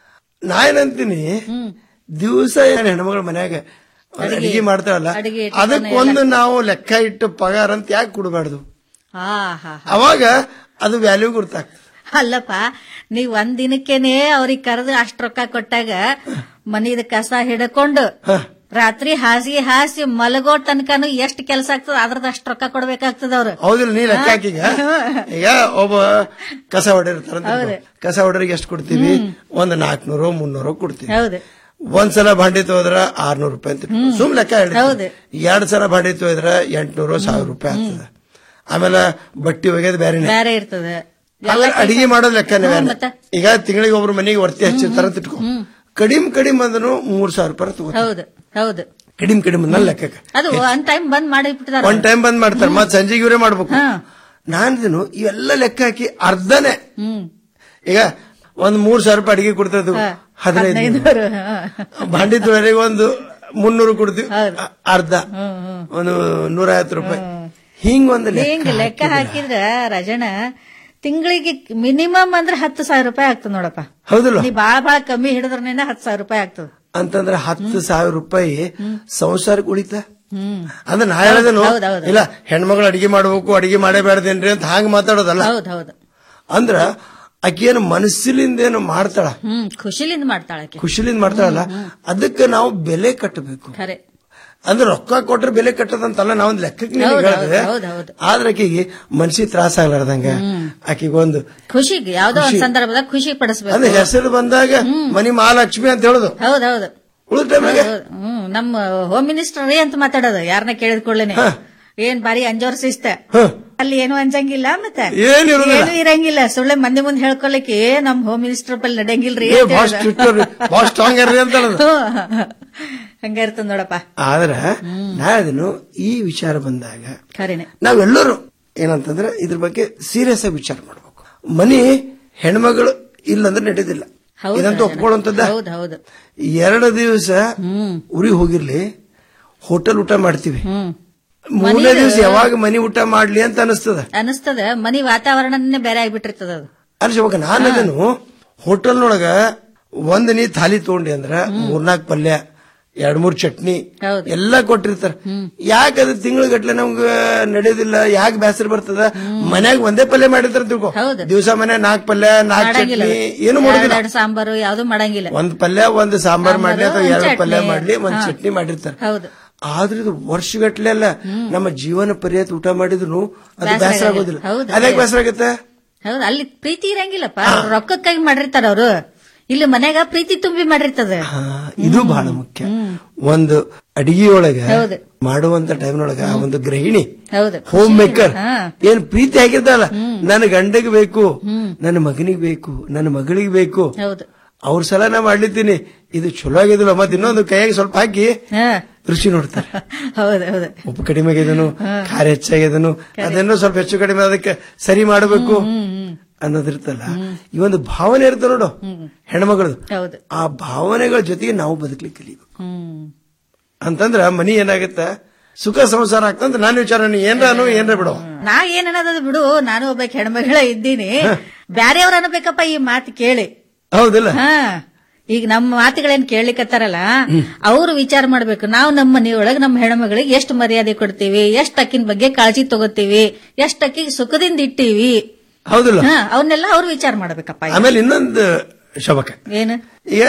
ನಾ ಏನಂತೀನಿ ದಿವಸ ಏನ್ ಹೆಣ್ಮಗಳು ಮನ್ಯಾಗ ಅಡಿಗೆ- ಅಡಿಗೆ ಮಾಡ್ತಾವಲ್ಲ ಅಡಿಗೆ ಟಿಫನ್ ಅದಕ್ಕೊಂದು ನಾವು ಲೆಕ್ಕ ಇಟ್ಟು ಪಗಾರ ಅಂತ ಯಾಕೆ ಕೊಡಬಾರ್ದು ಹಾ ಹಾ ಅವಾಗ ಅದು ವ್ಯಾಲ್ಯೂ ಗೊತ್ತಾಗ್ತದೆ ಅಲ್ಲಪ್ಪ ನೀವ್ ಒಂದ್ ದಿನಕ್ಕೇನೆ ಅವ್ರಿಗೆ ಕರೆದು ಅಷ್ಟ್ ರೊಕ್ಕ ಕೊಟ್ಟಾಗ ಮನಿದ ಕಸ ಹಿಡ್ಕೊಂಡು ರಾತ್ರಿ ಹಾಸಿಗೆ ಹಾಸಿ ಮಲಗೋ ತನಕನು ಎಷ್ಟ್ ಕೆಲಸ ಆಗ್ತದ ಅದ್ರದ್ದು ಅಷ್ಟ್ ರೊಕ್ಕ ಕೊಡ್ಬೇಕಾಗ್ತದ ಅವ್ರು ಹೌದಿಲ್ಲ ನೀ ಲೆಕ್ಕ ಹಾಕೀಗ ಈಗ ಒಬ್ಬ ಕಸ ಹೊಡೆಯಿರ್ತಾರ ಕಸ ಹೊಡೆರಿಗೆ ಎಷ್ಟು ಕೊಡ್ತೀವಿ ಒಂದ್ ನಾಲ್ಕನೂರು ಮುನ್ನೂರು ಕೊಡ್ತೀವಿ ಹೌದು ಒಂದ್ಸಲ ಭಾಂಡಿ ತೊದ್ರ ಆರ್ನೂರು ರೂಪಾಯಿ ಅಂತ ಇಟ್ಕೊ. ಸುಮ್ ಲೆಕ್ಕ ಹೇಳಿ ಎರಡ್ ಸಲ ಭಾಂಡಿ ತೊಯ್ದ್ರ ಎಂಟ್ನೂರು ಸಾವಿರ ರೂಪಾಯಿ ಆಗ್ತದ ಆಮೇಲೆ ಬಟ್ಟಿ ಒಗೆದ್ ಬೇರೆ ಬೇರೆ ಇರ್ತದ ಆಮೇಲೆ ಅಡಿಗೆ ಮಾಡೋದ್ ಲೆಕ್ಕನೇ ಹ್ಮ್, ಬೇರೆ ಮತ್ತೆ? ಈಗ ತಿಂಗಳಿಗೆ ಒಬ್ರು ಮನೆಗೆ ವರ್ತಿ ಹಚ್ಚಿರ್ತಾರ ಅಂತ ಇಟ್ಕೊ ಕಡಿಮ್ ಕಡಿಮ್ ಅಂದ್ರೂ ಮೂರ್ ಸಾವಿರ ರೂಪಾಯಿ ತಗೋ ಹೌದು ಹೌದು ಕಡಿಮ್ ಕಡಿಮ್ ಅನ್ನೋ ಲೆಕ್ಕಕ್ಕೆ ಅದು ಒಂದ್ ಟೈಮ್ ಬಂದ್ ಮಾಡಿ ಬಿಟ್ಟಿದಾರ ಒಂದ್ ಟೈಮ್ ಬಂದ್ ಮಾಡ್ತಾರೆ ಮತ್ ಸಂಜೆಗೆ ಇವರೇ ಮಾಡ್ಬೇಕು ನಾನಿದನು ಇವೆಲ್ಲ ಲೆಕ್ಕ ಹಾಕಿ ಅರ್ಧನೇ ಹ್ಮ್ ಈಗ ಒಂದ್ ಮೂರ್ ಸಾವಿರ ರೂಪಾಯಿ ಅಡಿಗೆ ಕೊಡ್ತದ ಹದಿನೈದು ಹದಿನೈದು ಭಾಂಡಿ ತೊಳೆರಿಗೆ ಒಂದು ಮುನ್ನೂರು ಕೊಡ್ತೀವಿ ಅ- ಅರ್ಧ ಒಂದು ನೂರ ಐವತ್ತು ರೂಪಾಯಿ ಹಿಂಗ್ ಒಂದು ಹಿಂಗ್ ಲೆಕ್ಕ ಹಾಕಿದ್ರ ರಜಣ ತಿಂಗಳಿಗೆ ಮಿನಿಮಮ್ ಅಂದ್ರೆ ಹತ್ತು ಸಾವಿರ ರೂಪಾಯಿ ಆಗ್ತದ ನೋಡಪ್ಪ ಹೌದಲ್ಲ ನೀ ಬಾಳ ಬಾಳ ಕಮ್ಮಿ ಹಿಡಿದ್ರನೇನ ಹತ್ತು ಸಾವಿರ ರೂಪಾಯಿ ಆಗ್ತದ ಅಂತಂದ್ರೆ ಹತ್ತು ಸಾವಿರ ರೂಪಾಯಿ ಸಂಸಾರಕ್ಕೆ ಉಳಿತ ಹ್ಮ್ ಅಂದ್ರೆ ನಾ ಹೇಳದೇನು ಹೌದ್ ಹೌದ್ ಹೌದ್. ಇಲ್ಲ ಹೆಣ್ಮಗಳು ಅಡಿಗೆ ಮಾಡ್ಬೇಕು ಅಡಿಗೆ ಮಾಡೇ ಬೇಡದೇನ್ರಿ ಅಂತ ಹಾಂಗ್ ಮಾತಾಡೋದಲ್ಲ ಹೌದ್ ಹೌದು ಅಂದ್ರ ಆಕೇನು ಮನಸ್ಸಿಲಿಂದ ಏನು ಮಾಡ್ತಾಳ ಹ್ಮ್ ಖುಷಿಲಿಂದ ಮಾಡ್ತಾಳ ಆಕಿ ಖುಷಿಲಿಂದ ಮಾಡ್ತಾಳಲ್ಲ ಅದಕ್ಕೆ ನಾವು ಬೆಲೆ ಕಟ್ಟಬೇಕು ಖರೆ ಅಂದ್ರೆ ರೊಕ್ಕ ಕೊಟ್ರೆ ಬೆಲೆ ಕಟ್ಟದಂತಲ್ಲ ನಾವೊಂದ್ ಲೆಕ್ಕಕ್ಕೆ ಹೌದ್ ಹೌದ್ ಹೇಳಿದ್ರೆ ಹೌದ್ ಹೌದ್. ಆದ್ರೆ ಆಕೆಗೆ ಮನ್ಸಿಗೆ ತ್ರಾಸ ಆಗ್ಲಾರ್ದಂಗ ಆಕೆಗೆ ಒಂದು ಖುಷಿಗೆ ಯಾವ್ದೋ ಒಂದ್ ಖುಷಿ. ಸಂದರ್ಭದಾಗ ಖುಷಿ ಅಂದ್ರೆ ಪಡಿಸ್ಬೇಕು ಹೆಸರು ಬಂದಾಗ ಮನಿ ಮಹಾಲಕ್ಷ್ಮಿ ಅಂತ ಹೇಳುದು ಹೌದ್ ಹೌದು ಉಳಿದ ಟೈಮ್ನಾಗ ಹೌದ್, ಹ್ಮ್ ನಮ್ಮ ಹೋಮ್ ಮಿನಿಸ್ಟರ್ ರೀ ಅಂತ ಮಾತಾಡೋದು ಯಾರನ್ನ ಕೇಳಿದ ಕೂಡಲೇನೆ ಏನ್ ಬಾರಿ ಅಂಜೋರ್ ಶಿಸ್ತ ಅಲ್ಲಿ ಏನು ಅಂಜಂಗಿಲ್ಲ ಮತ್ತೆ ಏನ್ ಇರುದಿಲ್ಲ. ಏನು ಇರಂಗಿಲ್ಲ ಸುಳ್ಳೆ ಮಂದಿ ಮುಂದೆ ಹೇಳ್ಕೊಳಕ್ಕೆ ನಮ್ ಹೋಮ್ ಮಿನಿಸ್ಟರ್ ಬಲ್ಲಿ ನಡೆಯಂಗಿಲ್ರಿ ಏ ಅಂತ ಬಾಳ ಹೇಳ್ದ. ಸ್ಟ್ರಿಕ್ಟ್ ಬಾಳ ಸ್ಟ್ರಾಂಗ್ ಇರ್ರಿ ಅಂತ ಹೇಳುದು ಹ್ಮ್. ಹಂಗ ಇರ್ತದ ನೋಡಪ್ಪ ಆದ್ರ ನಾ ಅದನ್ನು ಈ ವಿಚಾರ ಬಂದಾಗ ಖರೇನೆ ನಾವೆಲ್ಲರೂ ಏನಂತಂದ್ರೆ ಇದ್ರ ಬಗ್ಗೆ ಸೀರಿಯಸ್ ಆಗಿ ವಿಚಾರ ಮಾಡ್ಬೇಕು ಮನಿ ಹೆಣ್ಮಗಳು ಇಲ್ಲಂದ್ರೆ ನಡೆಯೋದಿಲ್ಲ ಹೌದು ಇದಂತೂ ಒಪ್ಕೊಳ್ಳುವಂತದ್ದ ಹೌದ್ ಹೌದು ಎರಡು ದಿವಸ ಉರಿ ಹೋಗಿರ್ಲಿ ಹೋಟೆಲ್ ಊಟ ಮಾಡ್ತೀವಿ ಹ್ಮ್ ಮೂರನೇ ಮನೆದು- ದಿವಸ ಯಾವಾಗ ಮನಿ ಊಟ ಮಾಡ್ಲಿ ಅಂತ ಅನಿಸ್ತದ ಅನಸ್ತದ ಮನಿ ವಾತಾವರಣನೇ ಬೇರೆ ಆಗ್ಬಿಟ್ಟಿರ್ತದ ಅದು ಅಲ್ಲಿ ಶಿವಕ ನಾನು ಅದನ್ನು ಹೋಟೆಲ್ನೊಳಗ ಒಂದ್ ನೀ ಥಾಲಿ ತಗೊಂಡಿ ಅಂದ್ರ ಮೂರ್ನಾಲ್ಕು ಪಲ್ಯ ಎರಡ್ ಮೂರ್ ಚಟ್ನಿ ಎಲ್ಲಾ ಕೊಟ್ಟಿರ್ತಾರ ಯಾಕೆ ಅದು ತಿಂಗಳ ನಮ್ಗ ನಡೆಯೋದಿಲ್ಲ ಯಾಕೆ ಬೇಸರ ಬರ್ತದ ಮನ್ಯಾಗ ಒಂದೇ ಪಲ್ಯ ಮಾಡಿರ್ತಾರ ತಿಳ್ಕೊ ದಿವಸ ಮನೆ ನಾಲ್ಕ್ ಪಲ್ಯ ನಾಲ್ಕ್ ಮಾಡಂಗಿಲ್ಲ ಚಟ್ನಿ ಏನು ಮಾಡೋದಿಲ್ಲ ಎರಡ್ ಸಾಂಬಾರು ಯಾವ್ದು ಮಾಡಂಗಿಲ್ಲ ಒಂದ್ ಪಲ್ಯ ಒಂದ್ ಸಾಂಬಾರ್ ಮಾಡ್ಲಿ ಅಥವಾ ಒಂದ್ ಎರಡು ಪಲ್ಯ ಚಟ್ನಿ. ಮಾಡ್ಲಿ ಒಂದ್ ಹಾ. ಚಟ್ನಿ ಮಾಡಿರ್ತಾರ ಹೌದು ಆದ್ರೆ ಇದು ವರ್ಷಗಟ್ಲೆ ಅಲ್ಲ ನಮ್ಮ ಜೀವನ ಪರ್ಯಂತ ಊಟ ಮಾಡಿದ್ರು ಅದು ಬೇಸರ ಬೇಸರ ಆಗಲ್ಲ. ಆಗೋದಿಲ್ಲ ಹೌದು. ಅದ್ಯಾಕೆ ಬೇಸರ ಆಗುತ್ತೆ ಹೌದು ಅಲ್ಲಿ ಪ್ರೀತಿ ಇರಂಗಿಲ್ಲಪ್ಪ ಅವ್ರು ರೊಕ್ಕಕ್ಕಾಗಿ ಮಾಡಿರ್ತಾರ ಅವ್ರು ಇಲ್ಲಿ ಮನ್ಯಾಗ ಪ್ರೀತಿ ತುಂಬಿ ಮಾಡಿರ್ತದ ಇದು ಬಹಳ ಮುಖ್ಯ ಒಂದು ಅಡಿಗೆಯೊಳಗ ಹೌದು. ಮಾಡುವಂತ ಟೈಮ್ನೊಳಗ ಆ ಒಂದು ಗೃಹಿಣಿ ಹೌದು ಹೋಮ್ ಮೇಕರ್ ಹಾ. ಏನ್ ಪ್ರೀತಿ ಆಗಿರ್ತಾಳ ನನ್ನ ಗಂಡಗೆ ಬೇಕು ನನ್ನ ಮಗನಿಗೆ ಬೇಕು ನನ್ನ ಮಗಳಿಗೆ ಬೇಕು ಹೌದು ಅವ್ರ ಸಲ ನಾ ಮಾಡ್ಲಿದ್ದೀನಿ ಇದು ಚಲೋ ಆಗಿದಿಲ್ಲ ಮತ್ತೆ ಇನ್ನೊಂದು ಕೈಯಾಗಿ ಸ್ವಲ್ಪ ಹಾಕಿ ಹಾ. ರುಚಿ ನೋಡ್ತಾರೆ ಹೌದು ಹೌದು ಉಪ್ಪು ಕಡಿಮೆ ಆಗಿದನು ಖಾರ ಹೆಚ್ಚಾಗಿದನು ಅದನ್ನು ಸ್ವಲ್ಪ ಹೆಚ್ಚು ಕಡಿಮೆ ಅದಕ್ಕೆ ಸರಿ ಮಾಡಬೇಕು ಅನ್ನೋದಿರ್ತಲ್ಲ ಈ ಒಂದು ಭಾವನೆ ಇರುತ್ತೆ ನೋಡು ಹೆಣ್ಮಗಳು ಹೌದು ಆ ಭಾವನೆಗಳ ಜೊತೆಗೆ ನಾವು ಬದುಕಲಿಕ್ಕೆ ಕಲಿಬೇಕು ಹ್ಮ್ ಅಂತಂದ್ರ ಮನಿ ಏನಾಗತ್ತ ಸುಖ ಸಂಸಾರ ಆಗ್ತಂತ ನಾನು ವಿಚಾರ ನೀ ಏನ್ರಾನು ಏನ್ರ ಬಿಡು ನಾ ಏನ್ ಅನ್ನೋದು ಬಿಡು ನಾನು ಒಬ್ಬ ಹೆಣ್ಮಗಳ ಇದ್ದೀನಿ ಬ್ಯಾರೆಯವ್ರ ಅನ್ಬೇಕಪ್ಪ ಈ ಮಾತು ಕೇಳಿ ಹೌದಿಲ್ಲ ಹಾ ಈಗ ನಮ್ಮ ಮಾತುಗಳೇನ್ ಕೇಳಲಿಕ್ಕತ್ತಾರಲ್ಲ ಅವ್ರು ವಿಚಾರ ಮಾಡ್ಬೇಕು ನಾವು ನಮ್ಮ ಮನೆಯೊಳಗೆ ನಮ್ಮ ಹೆಣ್ಮಗಳಿಗೆ ಎಷ್ಟು ಮರ್ಯಾದೆ ಕೊಡ್ತೀವಿ ಎಷ್ಟ್ ಅಕ್ಕಿನ ಬಗ್ಗೆ ಕಾಳಜಿ ತಗೋತೀವಿ ಎಷ್ಟ್ ಅಕ್ಕಿಗೆ ಸುಖದಿಂದ ಇಟ್ಟೀವಿ ಹೌದಿಲ್ಲ ಹಾ ಅವನ್ನೆಲ್ಲ ಅವ್ರು ವಿಚಾರ ಮಾಡ್ಬೇಕಪ್ಪ ಈಗ. ಆಮೇಲೆ ಇನ್ನೊಂದು ಶಬಕ ಏನು ಈಗ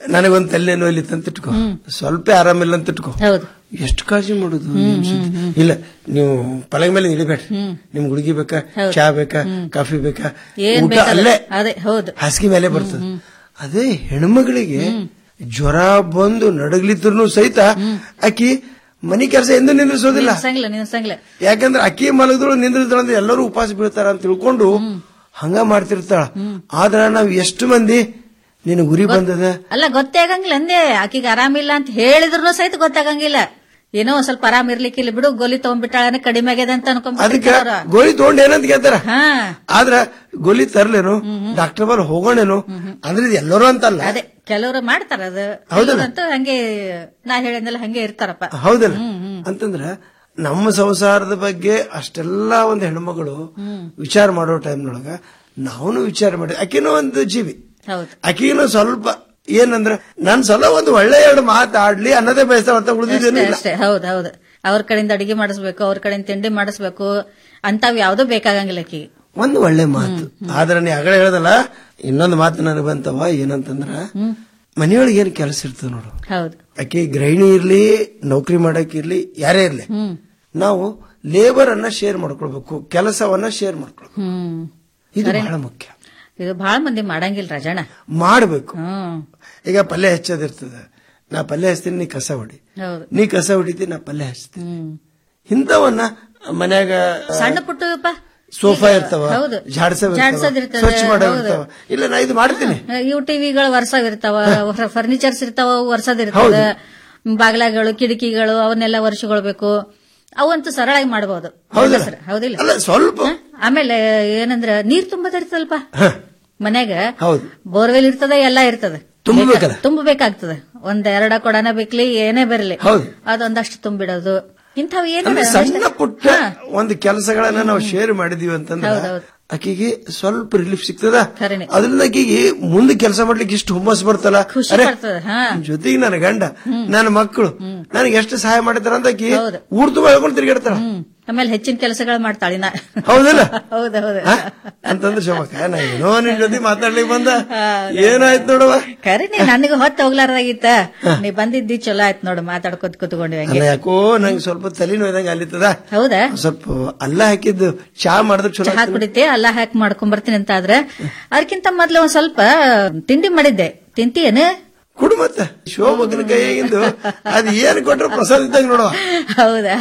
ನನಗೊಂದ್ ತಲೆನೋವು ಇಲ್ಲಿ ಅಂತ ಇಟ್ಕೋ ಸ್ವಲ್ಪ ಆರಾಮಿಲ್ಲ ಅಂತ ಇಟ್ಕೋ ಹೌದು ಎಷ್ಟು ಕಾಳಜಿ ಮಾಡುದು ನಿಮ್ ಸುದ್ದಿ? ಇಲ್ಲ ನೀವು ಪಲಂಗ ಮೇಲೆ ಇಳಿಬೇಡ್ರಿ ನಿಮ್ ಗುಳಿಗೆ ಬೇಕಾ ಚಾ ಬೇಕಾ ಕಾಫಿ ಬೇಕಾ ಏನ್ ಊಟ ಬೇಕಲ್ಲ ಅಲ್ಲೇ ಅದೇ ಹೌದು ಹಾಸಿಗೆ ಮೇಲೆ ಬರ್ತದೆ ಅದೇ ಹೆಣ್ಮಗಳಿಗೆ ಜ್ವರ ಬಂದು ನಡಗ್ಲಿದ್ರು ಸಹಿತ ಆಕಿ ಮನಿ ಕೆಲಸ ಎಂದು ನಿಂದ್ರಿಸೋದಿಲ್ಲ ನಿಲ್ಸಂಗಿಲ್ಲ ನಿಲ್ಸಂಗಿಲ್ಲ ಯಾಕಂದ್ರೆ ಅಕ್ಕಿ ಮಲಗದಳು ನಿಂದ್ರಿಸ್ತಾಳ ಅಂದ್ರೆ ಎಲ್ಲರೂ ಉಪವಾಸ ಬೀಳ್ತಾರ ಅಂತ ತಿಳ್ಕೊಂಡು ಹಂಗ ಮಾಡ್ತಿರ್ತಾಳ ಆದ್ರ ನಾವ್ ಎಷ್ಟು ಮಂದಿ ನಿನ್ ಗುರಿ ಬಂದದ ಅಲ್ಲ ಗೊತ್ತೇ ಆಗಂಗಿಲ್ಲ ಅಂದೆ ಆಕಿಗೆ ಆರಾಮಿಲ್ಲ ಅಂತ ಹೇಳಿದ್ರು ಸಹಿತ ಗೊತ್ತಾಗಂಗಿಲ್ಲ ಏನೋ ಒಂದ್ ಸ್ವಲ್ಪ ಆರಾಮ್ ಇರ್ಲಿಕ್ಕಿಲ್ಲ ಬಿಡು ಗೋಲಿ ತಗೊಂಡ್ಬಿಟ್ಟಾಳ ಕಡಿಮೆ ಆಗ್ಯದ ಅಂತ ಅದಕ್ಕೆ ಅನ್ಕೊಂಡ್ಬಿಟ್ಟಿರ್ತಾರ ಗೋಲಿ ತಗೊಂಡ್ ಏನಂತ ಕೇಳ್ತಾರ ಹಾ ಆದ್ರ ಗೋಲಿ ತರ್ಲೇನು ಡಾಕ್ಟರ್ ಬಲ್ ಹೋಗೋಣೇನು ಅಂದ್ರೆ ಇದು ಎಲ್ಲರೂ ಅಂತಲ್ಲ ಅದೇ ಕೆಲವರು ಮಾಡ್ತಾರ ಅದು ಹೌದಲ್ಲ? ಕೆಲವ್ರಂತೂ ಹಂಗೆ ನಾ ಹೇಳಿದ್ನಲ್ಲ ಹಂಗೆ ಇರ್ತಾರಪ್ಪ ಹೌದಲ್ಲ ಅಂತಂದ್ರ ನಮ್ಮ ಸಂಸಾರದ ಬಗ್ಗೆ ಅಷ್ಟೆಲ್ಲ ಒಂದು ಹೆಣ್ಮಗಳು ವಿಚಾರ ಮಾಡೋ ಟೈಮ್ನೊಳಗ ನಾವು ವಿಚಾರ ಮಾಡಿ ಆಕಿನೂ ಒಂದು ಜೀವಿ ಹೌದು ಆಕಿನೂ ಸ್ವಲ್ಪ ಏನಂದ್ರ ನನ್ ಸಲ ಒಂದು ಒಳ್ಳೆ ಎರಡು ಮಾತಾಡ್ಲಿ ಅನ್ನೋದೇ ಬಯಸ್ತಾವ ಅಂತ ಉಳಿದಿದ್ದೇನು ಅಷ್ಟೇ ಇಲ್ಲ ಅಷ್ಟೇ ಹೌದ್ ಹೌದು ಅವ್ರ ಕಡೆಯಿಂದ ಅಡಿಗೆ ಮಾಡಿಸ್ಬೇಕು ಅವ್ರ ಕಡೆಯಿಂದ ತಿಂಡಿ ಮಾಡಿಸ್ಬೇಕು ಅಂತಾವ್ ಯಾವ್ದು ಬೇಕಾಗಂಗಿಲ್ಲ ಆಕಿಗೆ ಒಂದು ಒಳ್ಳೆ ಮಾತು ಆದ್ರೆ ನೀ ಆಗಲೇ ಹೇಳ್ದಲ್ಲ ಇನ್ನೊಂದು ಮಾತು ನನಗೆ ಬಂತವ ಏನಂತಂದ್ರ ಮನೆಯೊಳಗೆ ಏನ್ ಕೆಲಸ ಇರ್ತದೆ ನೋಡು ಹೌದು ಆಕೆ ಗೃಹಿಣಿ ಇರ್ಲಿ ನೌಕರಿ ಮಾಡಕ್ ಇರ್ಲಿ ಯಾರೇ ಇರ್ಲಿ ನಾವು ಲೇಬರ್ ಅನ್ನ ಶೇರ್ ಮಾಡ್ಕೊಳ್ಬೇಕು ಕೆಲಸವನ್ನ ಶೇರ್ ಮಾಡ್ಕೊಳ್ಬೇಕು ಹ್ಮ್ ಇದು ಸರಿ. ಬಹಳ ಮುಖ್ಯ ಇದು ಬಹಳ ಮಂದಿ ಮಾಡಂಗಿಲ್ಲ ರಾಜಣ್ಣ ಮಾಡ್ಬೇಕು ಹ್ಮ್ ಈಗ ಪಲ್ಯ ಹೆಚ್ಚೋದಿರ್ತದ ನಾ ಪಲ್ಯ ಹಚ್ತೀನಿ ನೀ ಕಸ ಹೊಡಿ ಹೌದು ನೀ ಕಸ ಹೊಡಿತಿ ನಾ ಪಲ್ಯ ಹಚ್ತೀನಿ ಹ್ಮ್ ಇಂಥವನ್ನ ಮನ್ಯಾಗ ಸಣ್ಣ ಪುಟ್ಟಪ್ಪ ಸೋಫಾ ಇರ್ತಾವ ಹೌದು. ಜಾಡ್ಸವ್ ಇರ್ತಾವ, ಜಾಡ್ಸೋದಿರ್ತದೆ, ಸ್ವಚ್ಛ ಮಾಡೋ ಹೌದು. ಇರ್ತಾವ ಇಲ್ಲ ನಾ ಇದು ಮಾಡ್ತೀನಿ ಇವು ಟಿವಿಗಳು ವರ್ಷವ್ ಇರ್ತಾವ ಫರ್ನಿಚರ್ಸ್ ಇರ್ತಾವ ವರ್ಷದ ಇರ್ತದ ಬಾಗ್ಲಾಗಳು ಕಿಟಕಿಗಳು ಅವನ್ನೆಲ್ಲ ವರ್ಷಗೊಳ್ಬೇಕು ಅವಂತೂ ಸರಳಾಗಿ ಮಾಡಬಹುದು ಹೌದಲ್ಲ? ಹೌದಿಲ್ಲ ಅಲ್ಲ ಸ್ವಲ್ಪ ಹ? ಆಮೇಲೆ ಏನಂದ್ರ ನೀರ್ ತುಂಬದಿರ್ತಲ್ಪ ಮನ್ಯಾಗ ಹೌದು ಬೋರ್ವೆಲ್ ಇರ್ತದ ಎಲ್ಲಾ ಇರ್ತದ ತುಂಬಬೇಕಲ್ಲ? ತುಂಬಬೇಕಾಗ್ತದ ಒಂದ್ ಎರಡ ಕೊಡನ ಬೇಕ್ಲಿ ಏನೇ ಬರಲಿ ಹೌದು. ಅದೊಂದಷ್ಟು ತುಂಬಿಡೋದು ಇಂಥವ್ ಅಂದ್ರೆ ಏನ ಸಣ್ಣ ಪುಟ್ಟ ಒಂದು ಕೆಲಸಗಳನ್ನ ನಾವು ಶೇರ್ ಮಾಡಿದೀವಿ ಅಂತಂದ್ರೆ ಹೌದೌದು. ಆಕಿಗೆ ಸ್ವಲ್ಪ ರಿಲೀಫ್ ಸಿಗ್ತದ ಖರೇನೆ. ಅದರಿಂದ ಆಕಿಗೆ ಮುಂದೆ ಕೆಲಸ ಮಾಡ್ಲಿಕ್ಕೆ ಇಷ್ಟು ಹುಮ್ಮಸ್ ಬರ್ತಲ್ಲ ಖುಷಿ ಅರೆ, ಬರ್ತದ ಹಾ ಜೊತೆಗೆ ನನ್ನ ಗಂಡ ನನ್ನ ಮಕ್ಕಳು ನನಗೆ ಎಷ್ಟು ಸಹಾಯ ಮಾಡಿದಾರ ಅಂತ ಆಕಿ ಊರ್ ತುಂಬ ಹೇಳ್ಕೊಂಡು ತಿರುಗಾಡ್ತಾಳ ಆಮೇಲೆ ಹೆಚ್ಚಿನ ಕೆಲಸಗಳು ಮಾಡ್ತಾಳಿ ನಾ ಹೌದಲ್ಲ ಹೌದೌದು ಅಂತಂದ್ರೆ ಶೋಭಕ್ಕ ನಾ ಏನೋ ನಿನ್ ಜೊತೆ ಮಾತಾಡ್ಲಿಕ್ಕೆ ಬಂದ ಏನಾಯ್ತು ನೋಡವ ಖರೆ ನೀ ನನಗೆ ಹೊತ್ತು ಹೋಗ್ಲಾರ್ದಾಗಿತ್ತ ನೀ ಬಂದಿದ್ದಿ ಚಲೋ ಆಯ್ತು ನೋಡು ಮಾತಾಡ್ಕೊತ ಕೂತ್ಕೊಂಡ್ವಿ ಅಲ್ಲ ಹಂಗೆ ಯಾಕೋ ನಂಗೆ ಸ್ವಲ್ಪ ತಲೆ ನೋಯ್ದಂಗ ಅಲ್ಲಿತ್ತದ ಹೌದಾ ಸ್ವಲ್ಪ ಅಲ್ಲ ಹಾಕಿದ್ದು ಚಾ ಮಾಡಿದ್ರೆ ಚಲೋ ಚಹಾ ಕುಡಿತೆ ಅಲ್ಲ ಹಾಕಿ ಮಾಡ್ಕೊಂಡ್ ಬರ್ತೀನಿ ಅಂತ ಆದ್ರೆ ಅದಕ್ಕಿಂತ ಮೊದ್ಲು ಒಂದ್ ಸ್ವಲ್ಪ ತಿಂಡಿ ಮಾಡಿದ್ದೆ ತಿಂತೀಯೇನು ಕುಡು ಮತ್ತೆ ಶೋಭಕನ ಕೈಯಾಗಿಂದು ಅದ್ ಏನ್ ಕೊಟ್ರೆ ಪ್ರಸಾದ ಇದ್ದಂಗ ನೋಡುವ ಹೌದಾ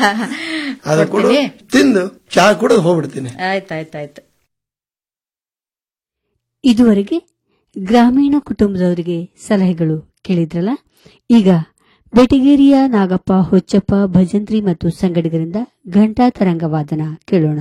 ಅದ ಕೊಡು ಕೊಡ್ತೀನಿ. ತಿಂದು ಚಾ ಕುಡಿದು ಹೋಗ್ಬಿಡ್ತೀನಿ ಆಯ್ತಾಯ್ತಾಯ್ತು ಇದುವರೆಗೆ ಗ್ರಾಮೀಣ ಕುಟುಂಬದವರಿಗೆ ಸಲಹೆಗಳು ಕೇಳಿದ್ರಲ್ಲ ಈಗ ಬೆಟಗೇರಿಯ ನಾಗಪ್ಪ ಹೊಚ್ಚಪ್ಪ ಭಜಂತ್ರಿ ಮತ್ತು ಸಂಗಡಿಗರಿಂದ ಘಂಟಾ ತರಂಗ ವಾದನ ಕೇಳೋಣ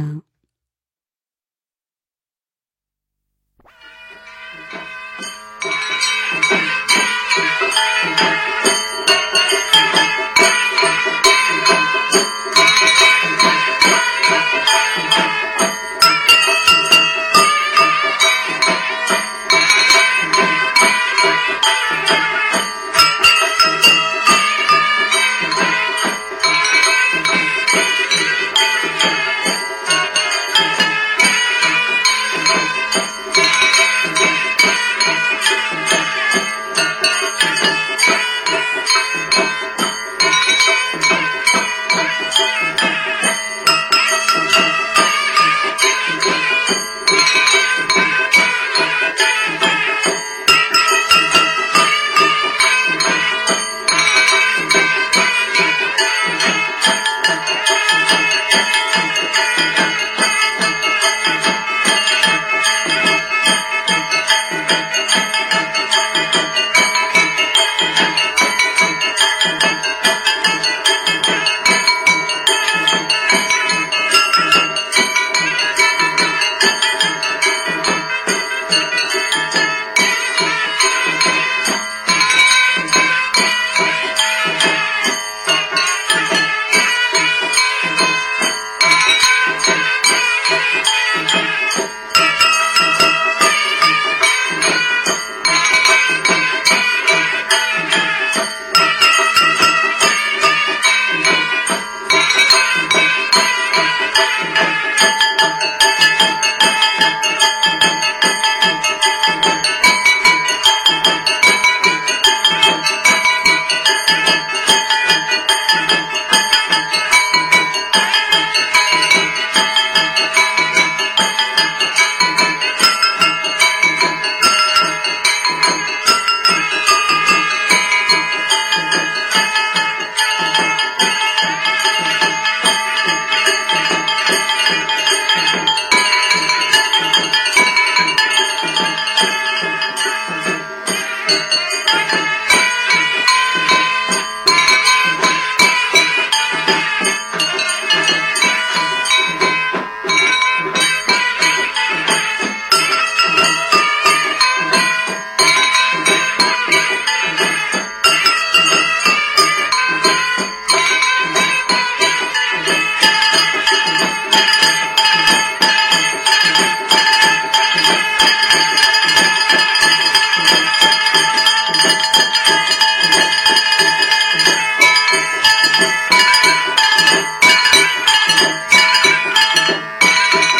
ಿ